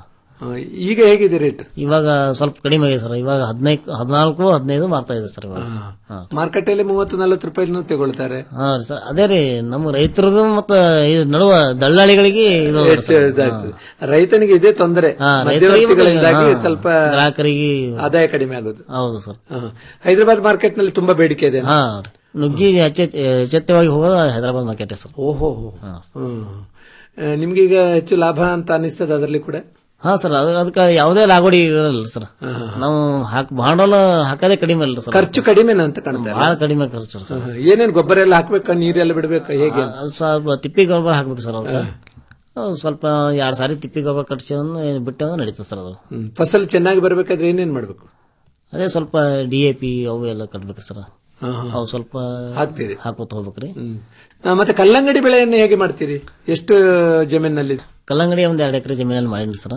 ಈಗ ಹೇಗಿದೆ ರೇಟ್ ಇವಾಗ ಸ್ವಲ್ಪ ಕಡಿಮೆ ಆಗಿದೆ ಸರ್ ಇವಾಗ ಹದಿನೈದು ಹದಿನಾಲ್ಕು ಹದಿನೈದು ಮಾರ್ತಾ ಇದೆ ಸರ್ ಇವಾಗ ಹಾ. ಮಾರ್ಕೆಟಲ್ಲಿ ಮೂವತ್ತು ನಲವತ್ತು ರೂಪಾಯಿ ತಗೊಳ್ತಾರೆ ಹಾ ರೀ ಸರ್ ಅದೇ ರೀ ನಮ್ಮ ರೈತರದು ಮತ್ತ ಇದು ನಡುವ ದಳ್ಳಾಳಿಗಳಿಗೆ ಇದು ಅದ ಹೆಚ್ಚು ಸರ್. ಇದಾಗ್ತದೆ. ರೈತನಿಗೆ ಇದೇ ತೊಂದರೆ ಹಾ, ರೈತರಿಗೆ ಮಧ್ಯವರ್ತಿಗಳಿಂದಾಗಿ ಹಾ, ಸ್ವಲ್ಪ ಗ್ರಾಹಕರಿಗೆ ಆದಾಯ ಕಡಿಮೆ ಆಗೋದು ಹೌದು ಸರ್ ಹಾ. ಹೈದರಾಬಾದ್ ಮಾರ್ಕೆಟ್ ನಲ್ಲಿ ತುಂಬಾ ಬೇಡಿಕೆ ಇದೆ ಹಾ ರೀ. ನುಗ್ಗಿ ಹೆಚ್ಚೆ- ಎಚ್ಚೆತ್ತವಾಗಿ ಹೋಗೋದು ಹೈದರಾಬಾದ್ ಮಾರ್ಕೆಟ್ ಸರ್ ಓಹೋ ಹೋ. ಹ್ಮ್. ಆ, ನಿಮ್ಗೆ ಈಗ ಹೆಚ್ಚು ಲಾಭ ಅಂತ ಅನಿಸ್ತದ ಅದರಲ್ಲಿ ಕೂಡ ಹಾ ಸರ್ ಅದು ಅದಕ್ಕೆ ಯಾವುದೇ ಲಾಗೋಡಿ ಇರಲ್ಲ ಸರ್ ನಾವು ಹಾಕ್ ಭಾಂಡೋಲ ಹಾಕೋದೇ ಕಡಿಮೆ ಅಲ್ಲ ಸರ್ ಖರ್ಚು ಕಡಿಮೆನ ಅಂತ ಕಾಣ್ತಾರೆ ಬಹಳ ಕಡಿಮೆ ಖರ್ಚು ಸರ್ ಹಾ, ಏನೇನ್ ಗೊಬ್ಬರ ಎಲ್ಲ ಹಾಕ್ಬೇಕಾ ನೀರೆಲ್ಲ ಬಿಡ್ಬೇಕಾ ಹೇಗೆ ಅಂತ? ಅದು ಸ್ವಲ್ಪ ತಿಪ್ಪಿ ಗೊಬ್ಬರ ಹಾಕ್ಬೇಕು ಸರ್ ಅವ್ರು ಅದು ಸ್ವಲ್ಪ ಎರಡ್ ಸಾರಿ ತಿಪ್ಪಿ ಗೊಬ್ಬರ ಕಟ್ಸಿ ಬಿಟ್ಟು ನಡೀತದೆ ಸರ್ ಅದು ಹ್ಮ್. ಫಸಲ್ ಚೆನ್ನಾಗಿ ಬರ್ಬೇಕಾದ್ರೆ ಏನೇನ್ ಮಾಡ್ಬೇಕು ಅದೇ ಸ್ವಲ್ಪ ಡಿ ಎ ಪಿ ಅವು ಎಲ್ಲ ಕಟ್ಬೇಕು ಸರ್ ಹಾ, ಹಾ. ಅವು ಸ್ವಲ್ಪ ಹಾಕ್ತೀರಿ ಹಾಕೋತ ಹೋಗ್ಬೇಕ್ರಿ ಹ್ಮ್. ಆ, ಮತ್ತೆ ಕಲ್ಲಂಗಡಿ ಬೆಳೆಯನ್ನು ಹೇಗೆ ಮಾಡ್ತೀರಿ ಎಷ್ಟು ಜಮೀನಲ್ಲಿ ಕಲ್ಲಂಗಡಿ ಒಂದ್ ಎರಡು ಎಕರೆ ಜಮೀನಲ್ಲಿ ಮಾಡೀನಿ ಸರ್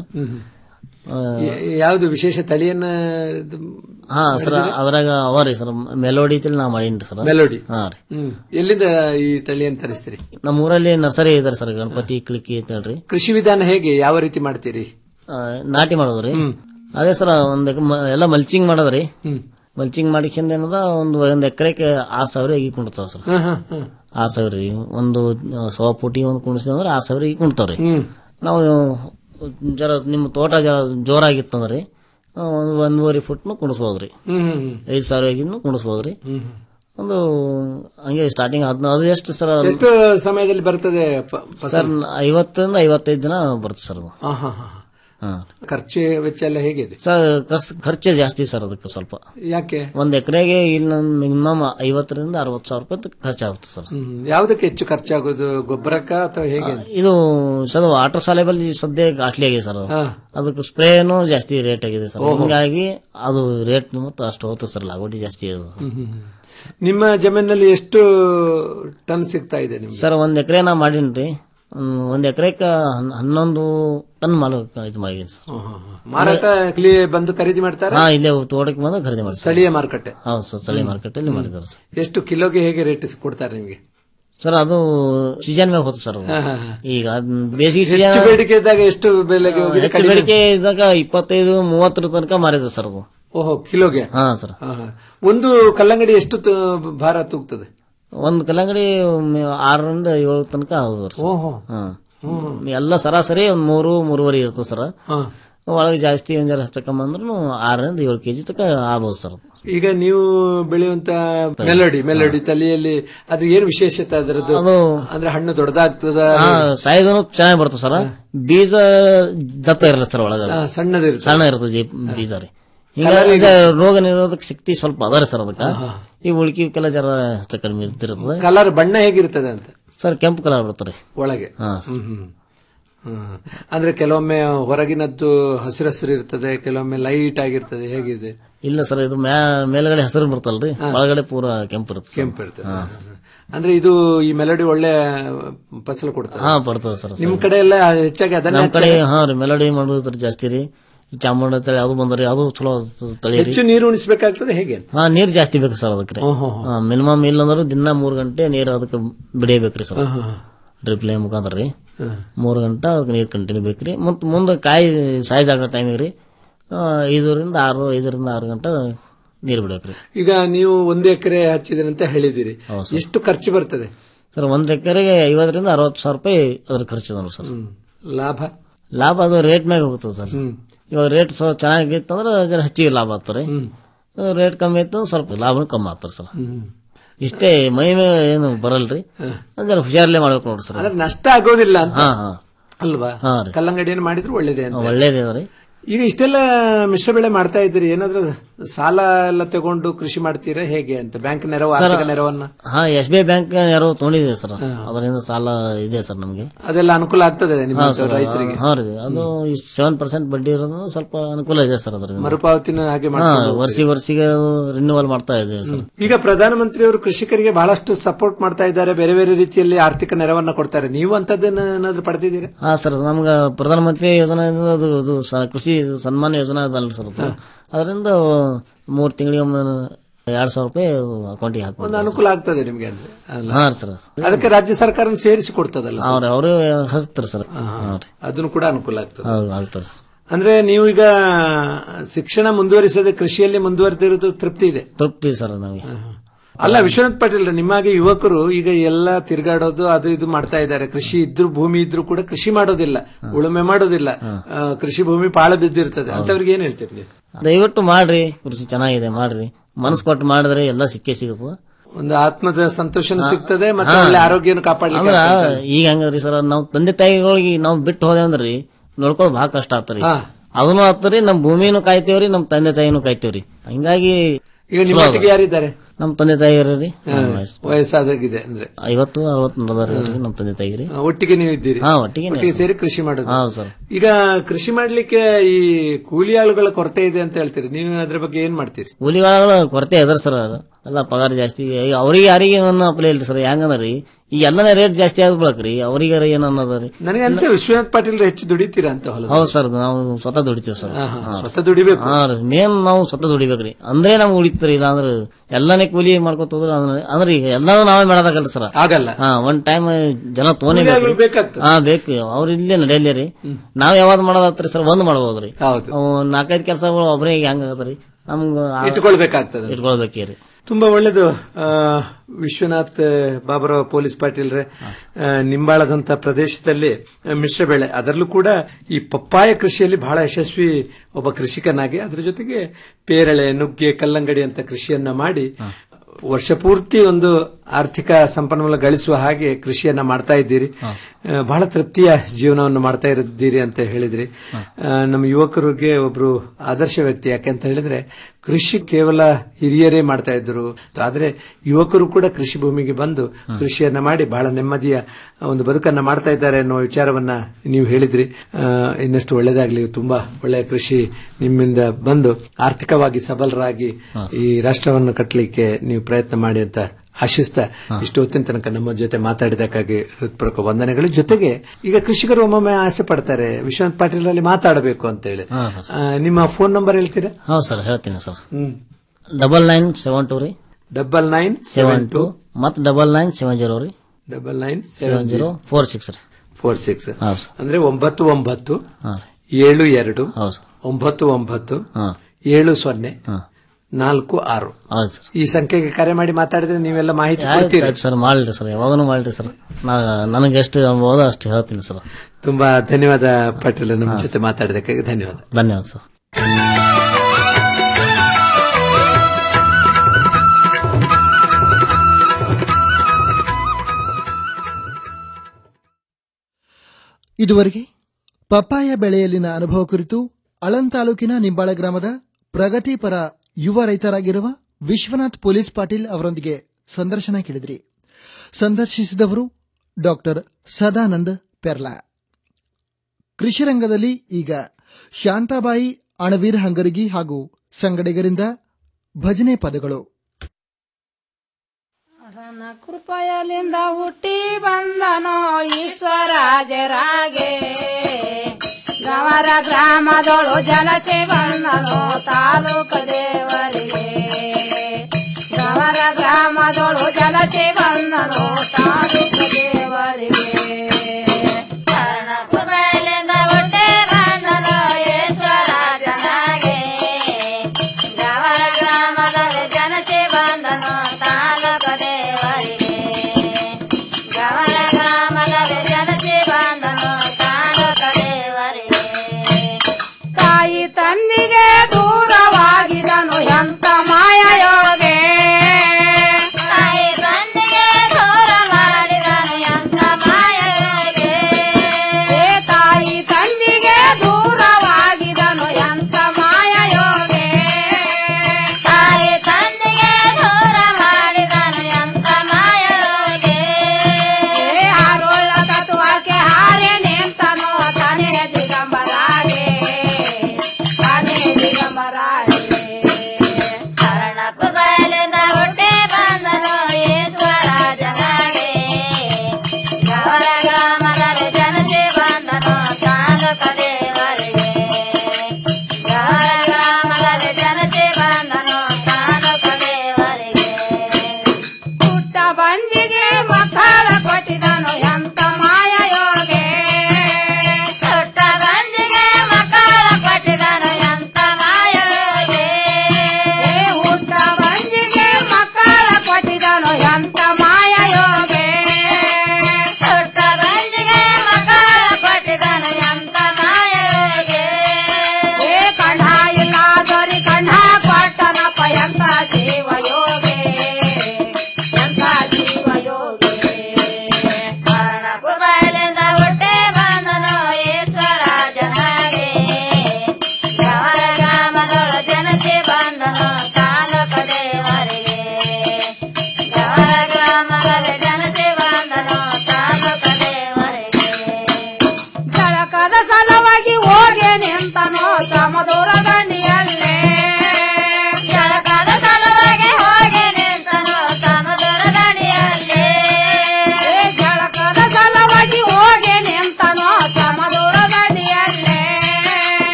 ಆ, ಯ- ಯಾವ್ದು ವಿಶೇಷ ತಳಿಯನ್ನ ಇದು ಹಾ ಸರ್ ಅದ್ರಾಗ ಅವ ರೀ ಸರ್ ಮೆಲೋಡಿ ತಿಳಿ ನಾ ಮಾಡೀನಿ ಸರ್ ಮೆಲೋಡಿ ಹಾ ರೀ ಹ್ಮ್ ಎಲ್ಲಿಂದ ಈ ತಳಿಯನ್ನು ತರಿಸ್ತೀರಿ ನಮ್ಮ ಊರಲ್ಲಿ ನರ್ಸರಿ ಇದಾರೆ ಸರ್ ಗಣಪತಿ ಕಿಳಕಿ ಅಂತ ಹೇಳ್ರಿ ಕೃಷಿ ವಿಧಾನ ಹೇಗೆ ಯಾವ ರೀತಿ ಮಾಡ್ತೀರಿ ಆ, ನಾಟಿ ಮಾಡೋದ್ರಿ ಅದೇ ಸರ್ ಒಂದ್ ಎಕ್- ಮ- ಎಲ್ಲ ಮಲ್ಚಿಂಗ್ ಮಾಡೋದ್ರಿ ಮಲ್ಚಿಂಗ್ ಮಾಡಿಕ್ಕಿಂದ ಏನದ ಒಂದು ಒಂದ್ ಎಕರೆಗೆ ಆರ್ ಸಾವಿರ ಈಗ ಕುಂಡ್ತಾವ ಸರ್ ಹಾ, ಹಾ, ಹಾ. ಆರ್ ಸಾವಿರ ರೀ ಒಂದು ಆ, ಸವಾ ಪುಟಿ ಒಂದು ಕುಣಿಸಿದ್ರೆ ಆರ್ ಸಾವಿರ ಈಗ ಕುಣ್ತಾವ್ರಿ ಹ್ಮ್ ನಾವು ಜರ ನಿಮ್ಮ ತೋಟ ಜರ ಜೋರಾಗಿತ್ತಂದ್ರಿ ಆ, ಒಂದು ಒಂದೂವರೆ ಫುಟ್ನು ಕುಣಿಸ್ಬೋದ್ರಿ ಹ್ಮ್ ಹ್ಮ್ ಹ್ಮ್. ಐದು ಸಾವಿರ ಆಗಿನ್ನು ಕುಣಿಸ್ಬೋದ್ರಿ ಹ್ಮ್ ಒಂದು ಹಂಗೆ ಸ್ಟಾರ್ಟಿಂಗ್ ಹದಿನ ಅದು ಎಷ್ಟು ಸರ್ ಎಷ್ಟು ಸಮಯದಲ್ಲಿ ಬರ್ತದೆ ಪ- ಫಸಲು? ಸರ್ ಐವತ್ತರಿಂದ ಐವತ್ತೈದು ದಿನ ಬರುತ್ತೆ ಸರ್ ಅದು ಹಾ, ಹಾ, ಹಾ. ಹಾ ಖರ್ಚು ವೆಚ್ಚ ಎಲ್ಲ ಹೇಗಿದೆ ಸರ್ ಖರ್ಚು ಖರ್ಚೆ ಜಾಸ್ತಿ ಸರ್ ಅದಕ್ಕೆ ಸ್ವಲ್ಪ ಯಾಕೆ ಒಂದ್ ಎಕರೆಗೆ ಇಲ್ಲಿ ಮಿನಿಮಮ್ ಐವತ್ತರಿಂದ ಅರವತ್ತು ಸಾವಿರ ರೂಪಾಯಿ ಖರ್ಚಾಗುತ್ತೆ ಸರ್ ಹ್ಮ್. ಯಾವ್ದಕ್ಕೆ ಹೆಚ್ಚು ಖರ್ಚಾಗೋದು ಗೊಬ್ಬರಕ್ಕ ಅಥವಾ ಹೇಗೆ ಇದು ಸರ್ ವಾಟರ್ ಸಾಲೇಬಲ್ ಸದ್ಯ ಕಾಸ್ಟ್ಲಿ ಆಗಿದೆ ಸರ್ ಅದು. ಹಾ. ಅದಕ್ಕೆ ಸ್ಪ್ರೇನು ಜಾಸ್ತಿ ರೇಟ್ ಆಗಿದೆ ಸರ್ ಹಿಂಗಾಗಿ ಅದು ರೇಟ್ ಮತ್ತು ಅಷ್ಟು ಹೋಗುತ್ತೆ ಸರ್ ಲಾಗೋಟಿ ಜಾಸ್ತಿ ಇದೆ ಹ್ಮ್, ಹ್ಮ್, ಹ್ಮ್. ನಿಮ್ಮ ಜಮೀನಲ್ಲಿ ಎಷ್ಟು ಟನ್ ಸಿಗ್ತಾ ಇದೆ ನಿಮ್ಗೆ ಸರ್ ಒಂದ್ ಎಕರೆ ನಾ ಮಾಡೀನ್ರಿ ಹ್ಮ್, ಒಂದ್ ಎಕರೆಕ ಹನ್ನೊಂದು ಟನ್ ಮಾಲ್ ಇದು ಮಾಡಿದ್ದೀನಿ ಸರ್ ಹ್ಮ್, ಹ್ಮ್, ಹ್ಮ್. ಮಾರಾಟ ಇಲ್ಲಿ ಬಂದು ಖರೀದಿ ಮಾಡ್ತಾರೆ ಹಾ ಇಲ್ಲೇ ತೋಟಕ್ಕೆ ಬಂದು ಖರೀದಿ ಮಾಡಿ ಸರ್ ಸ್ಥಳೀಯ ಮಾರುಕಟ್ಟೆ ಹೌದು ಸರ್ ಸ್ಥಳೀಯ ಮಾರ್ಕೆಟ್ ಅಲ್ಲಿ ಮಾಡಿದ್ದಾರೆ ಸರ್ ಎಷ್ಟು ಕಿಲೋಗೆ ಹೇಗೆ ರೇಟ್ ಕೊಡ್ತಾರೆ ನಿಮ್ಗೆ ಸರ್ ಅದು ಸೀಸನ್ ಮ್ಯಾಗ ಹೋಗುತ್ತೆ ಸರ್ ಅದು. ಹಾ, ಹಾ, ಹಾ. ಈಗ ಬೇಸಿಗೆ ಹೆಚ್ಚು ಸೀಸನ್ ಬೇಡಿಕೆ ಇದ್ದಾಗ ಎಷ್ಟು ಬೆಲೆಗೆ ಹೋಗಿದೆ ಹೆಚ್ಚು ಕಡಿಮೆ ಬೇಡಿಕೆ ಇದ್ದಾಗ ಇಪ್ಪತ್ತೈದು ಮೂವತ್ತರ ತನಕ ಮಾರಿದೆ ಸರ್ ಅದು ಓಹೋ ಕಿಲೋಗೆ ಹಾ ಸರ್ ಹಾ, ಹಾ. ಒಂದು ಕಲ್ಲಂಗಡಿ ಎಷ್ಟು ತು- ಭಾರ ತೂಗ್ತದೆ ಒಂದ್ ಕಲ್ಲಂಗಡಿ ಮ್- ಆರರಿಂದ ಏಳು ತನಕ ಆಗುತ್ತೆ ಸರ್ ಓಹೋ ಹಾ ಎಲ್ಲ ಸರಾಸರಿ ಒಂದ್ ಮೂರು ಮೂರುವರೆ ಇರ್ತದೆ ಸರ್ ಹಾ. ಒಳಗೆ ಜಾಸ್ತಿ ಒಂದ್ ಜರ ಹೆಚ್ಚಕಮ್ಮ ಅಂದ್ರೂ ಆರರಿಂದ ಏಳು ಕೆಜಿ ತನಕ ಆಗ್ಬೋದು ಸರ್ ಅದು. ಈಗ ನೀವು ಬೆಳೆಯುವಂತ ಮೆಲೋಡಿ ಮೆಲೋಡಿ ತಲೆಯಲ್ಲಿ ಅದು ಏನು ವಿಶೇಷತೆ ಅದರದ್ದು ಅದು ಅಂದ್ರೆ ಹಣ್ಣು ದೊಡ್ಡದಾಗ್ತದ ಹಾ ಸೈಜ್ ಚೆನ್ನಾಗಿ ಬರ್ತದೆ ಸರ್ ಬೀಜ ದಪ್ಪ ಇರಲ್ಲ ಸರ್ ಒಳಗೆ ಆ, ಸಣ್ಣದಿರ್ತದೆ ಸಣ್ಣ ಇರ್ತದೆ ಜಿ- ಬೀಜ ರೀ ಹಿಂಗಾಗಿ ರೋಗ ನಿರೋಧಕ ಶಕ್ತಿ ಸ್ವಲ್ಪ ಅದಾರೆ ಸರ್ ಅದಕ್ಕೆ ಈ ಉಳ್ಕಿಕೆಲ್ಲ ಜರ ಹೆಚ್ಚು ಕಡಿಮೆ ಇರ್ತಿರ್ತದೆ ಕಲರ್ ಬಣ್ಣ ಹೇಗಿರ್ತದೆ ಅಂತ ಸರ್ ಕೆಂಪು ಕಲರ್ ಬರ್ತದೆ ಒಳಗೆ ಹಾ ಹ್ಮ್ ಹ್ಮ್ ಹ್ಮ್. ಅಂದ್ರೆ ಕೆಲವೊಮ್ಮೆ ಹೊರಗಿನದ್ದು ಹಸಿರು ಹಸಿರು ಇರ್ತದೆ ಕೆಲವೊಮ್ಮೆ ಲೈಟ್ ಆಗಿರ್ತದೆ ಹೇಗಿದೆ ಇಲ್ಲ ಸರ್ ಇದು ಮ್ಯಾ- ಮೇಲ್ಗಡೆ ಹೆಸರು ಬರ್ತಲ್ರಿ ಒಳಗಡೆ ಪೂರ ಕೆಂಪು ಇರುತ್ತೆ ಸರ್. ಕೆಂಪು ಇರ್ತದೆ ಅಂದ್ರೆ ಇದು ಈ ಮೆಲೋಡಿ ಒಳ್ಳೆ ಫಸಲು ಕೊಡ್ತದೆ ಹಾ ಬರ್ತದೆ ಸರ್ ನಿಮ್ ಕಡೆ ಎಲ್ಲ ಹೆಚ್ಚಾಗಿ ಅದನ್ನೇ ನಮ್ ಕಡೆ ಹಾ ರೀ ಮೆಲೋಡಿ ಮಾಡೋದ್ರ ಜಾಸ್ತಿ ರೀ ಚಾಮುಂಡಿ ತಳಿ ಅದು ಬಂದ್ರಿ ಅದು ಚಲೋ ತಳಿ ರೀ ಹೆಚ್ಚು ನೀರು ಉಣಿಸ್ಬೇಕಾಗ್ತದೆ ಹೇಗೆ ಹಾ ನೀರ್ ಜಾಸ್ತಿ ಬೇಕು ಸರ್ ಅದಕ್ಕೆ ಓಹೋ. ಮಿನಿಮಮ್ ಇಲ್ಲಂದ್ರೆ ದಿನ ಮೂರ್ ಗಂಟೆ ನೀರ್ ಅದಕ್ಕೆ ಬಿಡಿಯಬೇಕ್ರಿ ಸರ್ ಡ್ರಿಪ್ ಲೈನ್ ಮುಖಾಂತರ ರೀ ಮೂರು ಗಂಟೆ ಅದಕ್ಕೆ ನೀರು ಕಂಟಿನ್ಯೂ ಬೇಕ್ರಿ ಮತ್ತು ಮುಂದೆ ಕಾಯಿ ಸೈಜ್ ಆಗೋ ಟೈಮಿಗೆ ರೀ ಆ, ಐದರಿಂದ ಆರು ಐದರಿಂದ ಆರು ಗಂಟೆ ನೀರು ಬಿಡ್ಬೇಕ್ರಿ ಈಗ ನೀವು ಒಂದು ಎಕರೆ ಹಚ್ಚಿದ್ರಿ ಅಂತ ಹೇಳಿದಿರಿ ಎಷ್ಟು ಖರ್ಚು ಬರ್ತದೆ ಸರ್ ಒಂದ್ ಎಕರೆಗೆ ಐವತ್ತರಿಂದ ಅರವತ್ತು ಸಾವಿರ ರೂಪಾಯಿ ಅದ್ರ ಖರ್ಚು ಅದ ಸರ್ ಹ್ಮ್. ಲಾಭ ಲಾಭ ಅದು ರೇಟ್ ಮ್ಯಾಗ ಹೋಗ್ತದೆ ಸರ್ ಇವಾಗ ರೇಟ್ ಸ್ವಲ್ಪ ಚೆನ್ನಾಗಿತ್ತಂದ್ರೆ ಜರ ಹೆಚ್ಚಿಗೆ ಲಾಭ ಆಗ್ತಾರೆ ರೇಟ್ ಕಮ್ಮಿ ಇತ್ತು ಸ್ವಲ್ಪ ಲಾಭ ಕಮ್ಮಿ ಆಗ್ತಾರೆ ಸರ್ ಇಷ್ಟೇ ಮೈ ಮೇಲೆ ಏನು ಬರಲ್ರಿ ಒಂದ್ ಜರ ಹುಷಾರಲ್ಲೇ ಮಾಡ್ಬೇಕು ನೋಡ್ರಿ ಸರ್ ಅಂದ್ರೆ ನಷ್ಟ ಆಗೋದಿಲ್ಲ ಅಂತ ಹಾ ಹಾ ಅಲ್ವಾ ಹಾ ರೀ. ಕಲ್ಲಂಗಡಿಯನ್ನು ಮಾಡಿದ್ರು ಒಳ್ಳೇದೇ ಅಂತ ಒಳ್ಳೇದೇ ರೀ ಈಗ ಇಷ್ಟೆಲ್ಲ ಮಿಶ್ರ ಬೆಳೆ ಮಾಡ್ತಾ ಇದ್ದೀರಿ ಏನಾದ್ರೂ ಸಾಲ ಎಲ್ಲ ತಗೊಂಡು ಕೃಷಿ ಮಾಡ್ತೀರಾ ಹೇಗೆ ಅಂತ ಬ್ಯಾಂಕ್ ನೆರವು ಆರ್ಥಿಕ ನೆರವನ್ನ ಹಾ ಎಸ್ ಬಿ ಐ ಬ್ಯಾಂಕ್ ಯಾರೋ ತೊಗೊಂಡಿದೆ ಸರ್ ಅದರಿಂದ ಸಾಲ ಇದೆ ಸರ್ ನಮಗೆ ಅದೆಲ್ಲ ಅನುಕೂಲ ಆಗ್ತದೆ ನಿಮ್ಮ ಹಾ ಸರ್ ರೈತರಿಗೆ ಹಾ ರೀ ಅದು ಸೆವೆನ್ ಪರ್ಸೆಂಟ್ ಬಡ್ಡಿ ಇರೋದು ಸ್ವಲ್ಪ ಅನುಕೂಲ ಇದೆ ಸರ್ ಅದರಿಂದ ಮರುಪಾವತಿನ ಹಾಗೆ ಹಾ ಮಾಡ್ಕೊಂಡು ಹೋಗ್ತೀರಿ. ವರ್ಷಿಗೆ ವರ್ಷಿಗೆ ರಿನ್ಯೂವಲ್ ಮಾಡ್ತಾ ಇದೆ ಸರ್ ಈಗ ಪ್ರಧಾನಮಂತ್ರಿಯವರು ಕೃಷಿಕರಿಗೆ ಬಹಳಷ್ಟು ಸಪೋರ್ಟ್ ಮಾಡ್ತಾ ಇದ್ದಾರೆ ಬೇರೆ ಬೇರೆ ರೀತಿಯಲ್ಲಿ ಆರ್ಥಿಕ ನೆರವನ್ನ ಕೊಡ್ತಾರೆ ನೀವು ಅಂತದನ್ನ ಏನಾದ್ರು ಪಡೆದಿದ್ದೀರಾ ಹಾ ಸರ್ ನಮ್ಗ ಪ್ರಧಾನಮಂತ್ರಿ ಯೋಜನೆ ಇದು ಅದು ಇದು ಸ- ಕೃಷಿ ಸನ್ಮಾನ ಯೋಜನೆ ಅದಲ್ಲ ಸರ್ ಅದು ಅದರಿಂದ ಮೂರ್ ತಿಂಗಳಿಗೆ ಒಮ್ಮೆ ಎರಡ್ ಸಾವಿರ ರೂಪಾಯಿ ಅಕೌಂಟಿಗೆ ಒಂದು ಹಾಕ್ಬೋದು ಅನುಕೂಲ ಆಗ್ತದೆ ನಿಮ್ಗೆ ಅಂದ್ರೆ ಅಲ್ಲ? ಹಾ ಸರ್ ಅದಕ್ಕೆ ರಾಜ್ಯ ಸರ್ಕಾರ ಸೇರಿಸಿ ಕೊಡ್ತದಲ್ಲ ಸರ್? ಅವ್ರ ಅವರು ಹಾಕ್ತಾರೆ ಸರ್ ಹಾ, ಹಾ. ಹಾ ರೀ ಅದನ್ನು ಕೂಡ ಅನುಕೂಲ ಆಗ್ತದೆ ಹೌದು ಆಗ್ತಾರೆ ಅಂದ್ರೆ ನೀವು ಈಗ ಶಿಕ್ಷಣ ಮುಂದುವರಿಸದೆ ಕೃಷಿಯಲ್ಲಿ ಮುಂದುವರೆದಿರೋದು ತೃಪ್ತಿ ಇದೆ ತೃಪ್ತಿ ಸರ್ ನಮಗೆ ಅಲ್ಲ ವಿಶ್ವನಾಥ್ ಪಾಟೀಲ್ ನಿಮ್ಮಾಗೆ ಯುವಕರು ಈಗ ಎಲ್ಲ ತಿರುಗಾಡೋದು ಅದು ಇದು ಮಾಡ್ತಾ ಇದ್ದಾರೆ ಕೃಷಿ ಇದ್ರು ಭೂಮಿ ಇದ್ರು ಕೂಡ ಕೃಷಿ ಮಾಡೋದಿಲ್ಲ ಉಳುಮೆ ಮಾಡೋದಿಲ್ಲ ಆ, ಕೃಷಿ ಭೂಮಿ ಪಾಳ ಬಿದ್ದಿರ್ತದೆ ಅಂತವ್ರಿಗೆ ಏನ್ ಹೇಳ್ತೀರಿ ನೀವು ದಯವಿಟ್ಟು ಮಾಡ್ರಿ ಕೃಷಿ ಚೆನ್ನಾಗಿದೆ ಮಾಡ್ರಿ ಮನಸ್ಸು ಕೊಟ್ಟು ಮಾಡಿದ್ರೆ ಎಲ್ಲ ಸಿಕ್ಕೇ ಸಿಗುತ್ತೆ ಒಂದು ಆತ್ಮದ ಸಂತೋಷನೂ ಸಿಗ್ತದೆ ಮತ್ತೆ ಒಳ್ಳೆ ಆರೋಗ್ಯನ ಕಾಪಾಡ್ಲಿಕ್ಕೆ ಅಂದ್ರ ಆಗ್ತದೆ. ಈಗ ಹೆಂಗದ್ರಿ ಸರ್ ನಾವು ತಂದೆ ತಾಯಿಗಳಿಗೆ ನಾವು ಬಿಟ್ಟು ಹೋದೆ ಅಂದ್ರಿ ನೋಡ್ಕೊಳ್ಳೋದು ಬಹಳ ಕಷ್ಟ ಆಗ್ತರಿ ಹಾ. ಅದನ್ನು ಆಗ್ತರಿ ನಮ್ ಭೂಮಿನೂ ಕಾಯ್ತೇವ್ರಿ ನಮ್ ತಂದೆ ತಾಯಿನೂ ಕಾಯ್ತೇವ್ರಿ ಹಿಂಗಾಗಿ ಈಗ ನಿಮ್ಮ ಚಲೋ ಒಟ್ಟಿಗೆ ಅದ. ಯಾರಿದ್ದಾರೆ ನಮ್ ತಂದೆ ತಾಯಿ ರೀ ವಯಸ್ಸಾದಾಗಿದೆ ಅಂದ್ರೆ ಐವತ್ತು ಅರವತ್ತು ನಡದಾರಿ ನಮ್ ತಂದೆ ತಾಯಿ ರೀ ಆ, ಒಟ್ಟಿಗೆ ನೀವು ಇದ್ದೀರಿ ಹಾ ಒಟ್ಟಿಗೆ ಒಟ್ಟಿಗೆ ಸೇರಿ ಕೃಷಿ ಮಾಡೋದು ಹೌದು ಸರ್ ಈಗ ಕೃಷಿ ಮಾಡ್ಲಿಕ್ಕೆ ಈ ಕೂಲಿ ಆಳುಗಳ ಕೊರತೆ ಇದೆ ಅಂತ ಹೇಳ್ತೀರಿ ನೀವು ಅದ್ರ ಬಗ್ಗೆ ಏನ್ ಮಾಡ್ತೀರಿ ಕೂಲಿಗಳ ಕೊರತೆ ಅದ್ರ ಸರ್ ಎಲ್ಲ ಪಗಾರ ಜಾಸ್ತಿ ಈಗ ಅವ್ರಿಗೆ ಯಾರಿಗೆ ಏನು ಅಪ್ಲೈ ಇಲ್ರಿ ಸರ್ ಹೆಂಗಂದ್ರಿ ಈ ಎಲ್ಲನೇ ರೇಟ್ ಜಾಸ್ತಿ ಆದ್ ಬಳಕ್ರಿ ಅವ್ರಿಗೆ ಏನ್ ಅನ್ನೋದ್ರಿ ನನಗೆ ಅಂತ ವಿಶ್ವನಾಥ್ ಪಾಟೀಲ್ ಹೆಚ್ಚು ದುಡಿತೀರಾ ಅಂತ ಹೊಲ ಹೌದು ಸರ್ ನಾವು ಸ್ವತಃ ದುಡಿತೀವಿ ಸರ್ ಹಾ, ಹಾ, ಸ್ವತಃ ದುಡಿಬೇಕು ಹಾ ರೀ ಮೇನ್ ನಾವು ಸ್ವತಃ ದುಡಿಬೇಕ್ರಿ ಅಂದ್ರೆ ನಮ್ಗೆ ಉಳಿತ್ರಿ ಇಲ್ಲ ಅಂದ್ರೆ ಎಲ್ಲಾನೇ ಕೂಲಿ ಮಾಡ್ಕೊತ ಹೋದ್ರ ಅಂದ್ರೆ- ಅಂದ್ರೆ ಈಗ ಎಲ್ಲಾನು ನಾವೇ ಮಾಡೋದಾಗಲ್ಲ ಸರ್ ಆಗಲ್ಲ ಹಾ ಒಂದ್ ಟೈಮ್ ಜನ ತೋನೆ ಕೂಲಿಯಾಳು ಬೇಕಾಗ್ತದೆ. ಹಾ ಬೇಕು ಅವ್ರ ಇಲ್ಲೇ ನಡೆಯಲಿ ರೀ ನಾವ್ ಯಾವ್ದು ಮಾಡೋದಾತ್ರಿ ಸರ್ ಒಂದ್ ಮಾಡ್ಬೋದ್ರಿ ಹೌದು ಅವು ನಾಲ್ಕೈದು ಕೆಲಸಗಳು ಒಬ್ರಿಗೆ ಹೆಂಗ್ ಆಗತ್ರಿ ನಮ್ಗ ಆ- ಇಟ್ಕೊಳ್ಬೇಕಾಗ್ತದೆ ಇಟ್ಕೊಳ್ಬೇಕೇ ರೀ ತುಂಬಾ ಒಳ್ಳೇದು ಆ, ವಿಶ್ವನಾಥ್ ಬಾಬುರಾವ್ ಪೊಲೀಸ್ ಪಾಟೀಲ್ರೆ ಆ, ನಿಂಬಾಳದಂತ ಪ್ರದೇಶದಲ್ಲಿ ಆ, ಮಿಶ್ರ ಬೆಳೆ ಅದರಲ್ಲೂ ಕೂಡ ಈ ಪಪ್ಪಾಯ ಕೃಷಿಯಲ್ಲಿ ಬಹಳ ಯಶಸ್ವಿ ಒಬ್ಬ ಕೃಷಿಕನಾಗಿ ಅದ್ರ ಜೊತೆಗೆ ಪೇರಳೆ ನುಗ್ಗೆ ಕಲ್ಲಂಗಡಿ ಅಂತ ಕೃಷಿಯನ್ನ ಮಾಡಿ ವರ್ಷ ಪೂರ್ತಿ ಒಂದು ಆರ್ಥಿಕ ಸಂಪನ್ಮೂಲ ಗಳಿಸುವ ಹಾಗೆ ಕೃಷಿಯನ್ನ ಮಾಡ್ತಾ ಇದ್ದೀರಿ ಆ, ಬಹಳ ತೃಪ್ತಿಯ ಜೀವನವನ್ನು ಮಾಡ್ತಾ ಇದ್ದೀರಿ ಅಂತ ಹೇಳಿದ್ರಿ ಆ, ನಮ್ಮ ಯುವಕರಿಗೆ ಒಬ್ರು ಆದರ್ಶ ವ್ಯಕ್ತಿ ಯಾಕೆ ಅಂತ ಹೇಳಿದ್ರೆ ಕೃಷಿ ಕೇವಲ ಹಿರಿಯರೇ ಮಾಡ್ತಾ ಇದ್ರು ಆದ್ರೆ ಯುವಕರು ಕೂಡ ಕೃಷಿ ಭೂಮಿಗೆ ಬಂದು ಕೃಷಿಯನ್ನ ಮಾಡಿ ಬಹಳ ನೆಮ್ಮದಿಯ ಒಂದು ಬದುಕನ್ನ ಮಾಡ್ತಾ ಇದ್ದಾರೆ ಅನ್ನೋ ವಿಚಾರವನ್ನ ನೀವು ಹೇಳಿದ್ರಿ ಆ, ಇನ್ನಷ್ಟು ಒಳ್ಳೇದಾಗ್ಲಿ ತುಂಬಾ ಒಳ್ಳೆಯ ಕೃಷಿ ನಿಮ್ಮಿಂದ ಬಂದು ಆರ್ಥಿಕವಾಗಿ ಸಬಲರಾಗಿ ಈ ರಾಷ್ಟ್ರವನ್ನು ಕಟ್ಟಲಿಕ್ಕೆ ನೀವು ಪ್ರಯತ್ನ ಮಾಡಿ ಅಂತ ಆಶಿಸ್ತಾ ಇಷ್ಟು ಹೊತ್ತಿನ ತನಕ ನಮ್ಮ ಜೊತೆ ಮಾತಾಡಿದಕ್ಕಾಗಿ ಹೃತ್ಪೂರ್ವಕ ವಂದನೆಗಳು ಜೊತೆಗೆ ಈಗ ಕೃಷಿಕರು ಒಮ್ಮೊಮ್ಮೆ ಆಸೆ ಪಡ್ತಾರೆ ವಿಶ್ವನಾಥ್ ಪಾಟೀಲ್ ಅಲ್ಲಿ ಮಾತಾಡಬೇಕು ಅಂತ ಹೇಳಿ ಆ, ನಿಮ್ಮ ಫೋನ್ ನಂಬರ್ ಹೇಳ್ತೀರಾ ಹೌದು ಸರ್ ಹೇಳ್ತೀನಿ ಸರ್ ಹ್ಮ್ ಡಬಲ್ ನೈನ್ ಸೆವೆನ್ ಟು ರೀ ಡಬಲ್ ನೈನ್ ಸೆವೆನ್ ಟು ಮತ್ತು ಡಬಲ್ ನೈನ್ ಸೆವೆನ್ ಜೀರೋ ರೀ double nine seven zero four six ರೀ ಫೋರ್ ಸಿಕ್ಸ್ ಹೌದು ಸರ್ ಅಂದ್ರೆ ಒಂಬತ್ತು ಒಂಬತ್ತು ಹಾಂ ರೀ ಏಳು ಎರಡು ಹೌದು ಸರ್ ಒಂಬತ್ತು ಒಂಬತ್ತು ಹಾಂ ಏಳು ಸೊನ್ನೆ ಹಾಂ ನಾಲ್ಕು ಆರು ಹೌದು ಸರ್ ಈ ಸಂಖ್ಯೆಗೆ ಕರೆ ಮಾಡಿ ಮಾತಾಡಿದ್ರೆ ನೀವೆಲ್ಲ ಮಾಹಿತಿ ಆಯ್ತು ಕೊಡ್ತೀರಿ ಆಯ್ತು ಸರ್ ಮಾಡ್ರಿ ಸರ್ ಯಾವಾಗನೂ ಮಾಡ್ರಿ ಸರ್ ನಾ ನನಗೆ ಎಷ್ಟು ಆಗ್ಬೋದೋ ಅಷ್ಟು ಹೇಳ್ತೀನಿ ಸರ್ ತುಂಬಾ ಧನ್ಯವಾದ ಪಾಟೀಲ್ ನಮ್ಮ ಜೊತೆ ಮಾತಾಡಿದಕ್ಕಾಗಿ ಧನ್ಯವಾದ ಧನ್ಯವಾದ ಸರ್ ಇದುವರೆಗೆ ಪಪ್ಪಾಯ ಬೆಳೆಯಲ್ಲಿನ ಅನುಭವ ಕುರಿತು ಅಳನ್ ತಾಲೂಕಿನ ನಿಂಬಾಳ ಗ್ರಾಮದ ಪ್ರಗತಿಪರ ಯುವ ರೈತರಾಗಿರುವ ವಿಶ್ವನಾಥ್ ಪೊಲೀಸ್ ಪಾಟೀಲ್ ಅವರೊಂದಿಗೆ ಸಂದರ್ಶನ ಕೇಳಿದ್ರಿ ಸಂದರ್ಶಿಸಿದವರು ಡಾಕ್ಟರ್ ಸದಾನಂದ್ ಪೆರ್ಲಾ ಕೃಷಿ ರಂಗದಲ್ಲಿ ಈಗ ಶಾಂತಾಬಾಯಿ ಅಣವೀರ್ ಹಂಗರಗಿ ಹಾಗೂ ಸಂಗಡಿಗರಿಂದ ಭಜನೆ ಪದಗಳು ನನ್ನ ಕೃಪಯಲಿಂದ ಹುಟ್ಟಿ ಬಂದನೋ ಈಶ್ವರಾಜರಾಗೆ ಗವರ ಗ್ರಾಮದೊಳು ಜಲಸೆ ಬಂದನೋ ತಾಲೂಕು ದೇವರಿಗೆ ಗವರ ಗ್ರಾಮದೊಳು ಜಲಸೆ ಬಂದನೋ ತಾಲೂಕು ದೇವರಿಗೆ ನನ್ನ ಕೃಪೆಯಲಿಂದ ಹುಟ್ಟಿ ಬಂದನೋ ಈಶ್ವರಾಜನಾಗೆ ಗವರ ಗ್ರಾಮದೊಳು ಜನಸೆ ಬಂದನೋ ತಾಲೂಕು ದೇವರಿಗೆ ಗವರ ಗ್ರಾಮದೊಳು ಜನಸೆ ಬಂದನೋ ತಾಲೂಕು ದೇವರಿಗೆ ತಾಯಿ ತಂದಿಗೆ ದೂರವಾಗಿದನು ಎಂತ ಮಾಯ ಯೋಗೆ ತಾಯಿ ತಂದಿಗೆ ದೂರ ಮಾಡಿದನು ಎಂತ ಮಾಯ ಯೋಗೆ ಏ ತಾಯಿ ತಂದಿಗೆ ದೂರವಾಗಿದನು ಎಂತ ಮಾಯ ಯೋಗೆ ತಾಯಿ ತಂದಿಗೆ ದೂರ ಮಾಡಿದನು ಎಂತ ಮಾಯ ಯೋಗೆ ಏ ಹಾರೋಳ ತತ್ವಕ್ಕೆ ಹಾರೆ ನಿಂತನು ತಾನೇ ದಿಗಂಬರಾಗೆ ತಾನೇ ದಿಗಂಬರ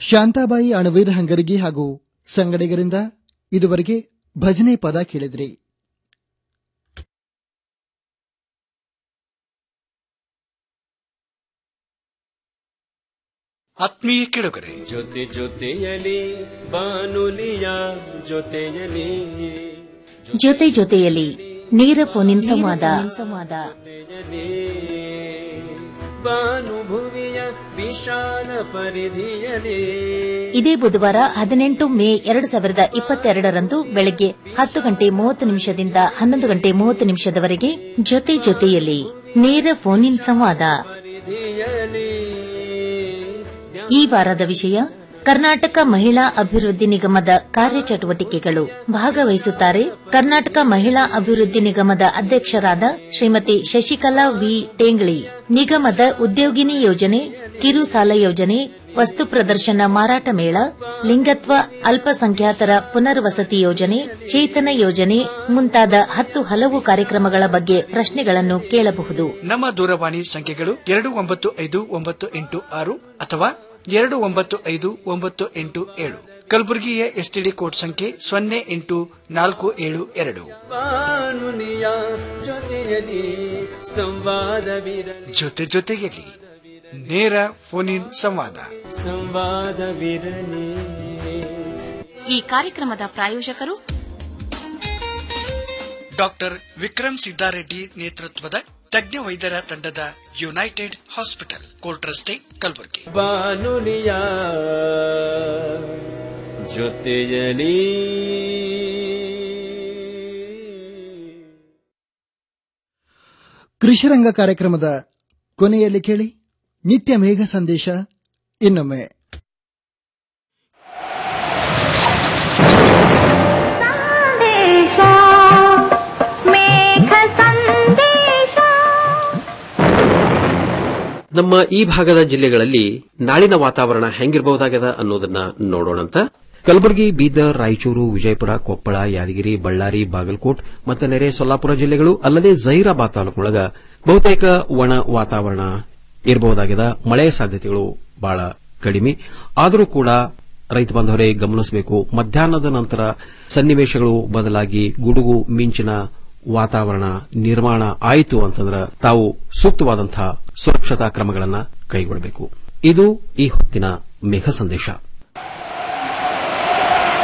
ಶಾಂತಾಬಾಯಿ ಅಣವೀರ್ ಹಂಗರಗಿ ಹಾಗೂ ಸಂಗಡಿಗರಿಂದ ಇದುವರೆಗೆ ಭಜನೆ ಪದ ಕೇಳಿದ್ರಿ ಆತ್ಮೀಯ ಕೆಳಗರೆ ಜೊತೆ ಜೊತೆಯಲಿ ಬಾನುಲಿಯ ಜೊತೆಯಲಿ ಜೊತೆ ಜೊತೆಯಲ್ಲಿ ನೇರ ಫೋನಿನ್ ಸಂವಾದ ಸಂವಾದ ಬಾನುಭುವಿಯ ವಿಶಾಲ ಪರಿಧಿಯಲಿ ಇದೇ ಬುಧವಾರ ಹದಿನೆಂಟು ಮೇ ಎರಡು ಸಾವಿರದ ಇಪ್ಪತ್ತೆರಡರಂದು ಬೆಳಗ್ಗೆ ಹತ್ತು ಗಂಟೆ ಮೂವತ್ತು ನಿಮಿಷದಿಂದ ಹನ್ನೊಂದು ಗಂಟೆ ಮೂವತ್ತು ನಿಮಿಷದವರೆಗೆ ಜೊತೆ ಜೊತೆಯಲ್ಲಿ ನೇರ ಫೋನಿನ್ ಸಂವಾದ ಪರಿಧಿಯಲಿ ಈ ವಾರದ ವಿಷಯ ಕರ್ನಾಟಕ ಮಹಿಳಾ ಅಭಿವೃದ್ಧಿ ನಿಗಮದ ಕಾರ್ಯಚಟುವಟಿಕೆಗಳು ಭಾಗವಹಿಸುತ್ತಾರೆ ಕರ್ನಾಟಕ ಮಹಿಳಾ ಅಭಿವೃದ್ಧಿ ನಿಗಮದ ಅಧ್ಯಕ್ಷರಾದ ಶ್ರೀಮತಿ ಶಶಿಕಲಾ ವಿ ಟೇಂಗ್ಳಿ ನಿಗಮದ ಉದ್ಯೋಗಿನಿ ಯೋಜನೆ ಕಿರು ಸಾಲ ಯೋಜನೆ ವಸ್ತು ಪ್ರದರ್ಶನ ಮಾರಾಟ ಮೇಳ ಲಿಂಗತ್ವ ಅಲ್ಪಸಂಖ್ಯಾತರ ಪುನರ್ವಸತಿ ಯೋಜನೆ ಚೇತನ ಯೋಜನೆ ಮುಂತಾದ ಹತ್ತು ಹಲವು ಕಾರ್ಯಕ್ರಮಗಳ ಬಗ್ಗೆ ಪ್ರಶ್ನೆಗಳನ್ನು ಕೇಳಬಹುದು ನಮ್ಮ ದೂರವಾಣಿ ಸಂಖ್ಯೆಗಳು ಎರಡು ಒಂಬತ್ತು ಐದು ಒಂಬತ್ತು ಎಂಟು ಆರು ಅಥವಾ ಎರಡು ಒಂಬತ್ತು ಐದು ಒಂಬತ್ತು ಎಂಟು ಏಳು ಕಲಬುರಗಿಯ ಎಸ್ಟಿಡಿ ಕೋಡ್ ಸಂಖ್ಯೆ ಸೊನ್ನೆ ಎಂಟು ನಾಲ್ಕು ಏಳು ಎರಡು ಬಾನುಲಿಯ ಜೊತೆಯಲಿ ಸಂವಾದವಿರಲಿ ಜೊತೆ ಜೊತೆಯಲ್ಲಿ ನೇರ ಫೋನ್ ಇನ್ ಸಂವಾದ ಸಂವಾದವಿರಲಿ ಈ ಕಾರ್ಯಕ್ರಮದ ಪ್ರಾಯೋಜಕರು ಡಾಕ್ಟರ್ ವಿಕ್ರಮ್ ಸಿದ್ದಾರೆಡ್ಡಿ ನೇತೃತ್ವದ ತಜ್ಞ ವೈದ್ಯರ ತಂಡದ ಯುನೈಟೆಡ್ ಹಾಸ್ಪಿಟಲ್ ಕೋರ್ಟ್ ರಸ್ತೆ ಕಲಬುರಗಿ ಬಾನುಲಿಯ ಜೊತೆಯಲಿ ಕೃಷಿರಂಗ ಕಾರ್ಯಕ್ರಮದ ಕೊನೆಯಲ್ಲಿ ಕೇಳಿ ನಿತ್ಯ ಮೇಘ ಸಂದೇಶ ಇನ್ನೊಮ್ಮೆ ಸಂದೇಶ ಮೇಘ ಸಂದೇಶ ನಮ್ಮ ಈ ಭಾಗದ ಜಿಲ್ಲೆಗಳಲ್ಲಿ ನಾಳಿನ ವಾತಾವರಣ ಹೆಂಗಿರಬಹುದಾಗದ ಅನ್ನೋದನ್ನ ನೋಡೋಣಂತ ಕಲಬುರಗಿ ಬೀದರ್ ರಾಯಚೂರು ವಿಜಯಪುರ ಕೊಪ್ಪಳ ಯಾದಗಿರಿ ಬಳ್ಳಾರಿ ಬಾಗಲಕೋಟ್ ಮತ್ತು ನೆರೆ ಸೊಲ್ಲಾಪುರ ಜಿಲ್ಲೆಗಳು ಅಲ್ಲದೆ ಜೈರಾಬಾದ್ ತಾಲೂಕಿನೊಳಗ ಬಹುತೇಕ ಒಣ ವಾತಾವರಣ ಇರಬಹುದಾಗಿದೆ ಮಳೆ ಸಾಧ್ಯತೆಗಳು ಬಹಳ ಕಡಿಮೆ ಆದರೂ ಕೂಡ ರೈತ ಬಾಂಧವರೇ ಗಮನಿಸಬೇಕು ಮಧ್ಯಾಹ್ನದ ನಂತರ ಸನ್ನಿವೇಶಗಳು ಬದಲಾಗಿ ಗುಡುಗು ಮಿಂಚಿನ ವಾತಾವರಣ ನಿರ್ಮಾಣ ಆಯಿತು ಅಂತಂದ್ರೆ ತಾವು ಸೂಕ್ತವಾದಂತಹ ಸುರಕ್ಷತಾ ಕ್ರಮಗಳನ್ನು ಕೈಗೊಳ್ಳಬೇಕು ಇದು ಈ ಹೊತ್ತಿನ ಮೇಘ ಸಂದೇಶ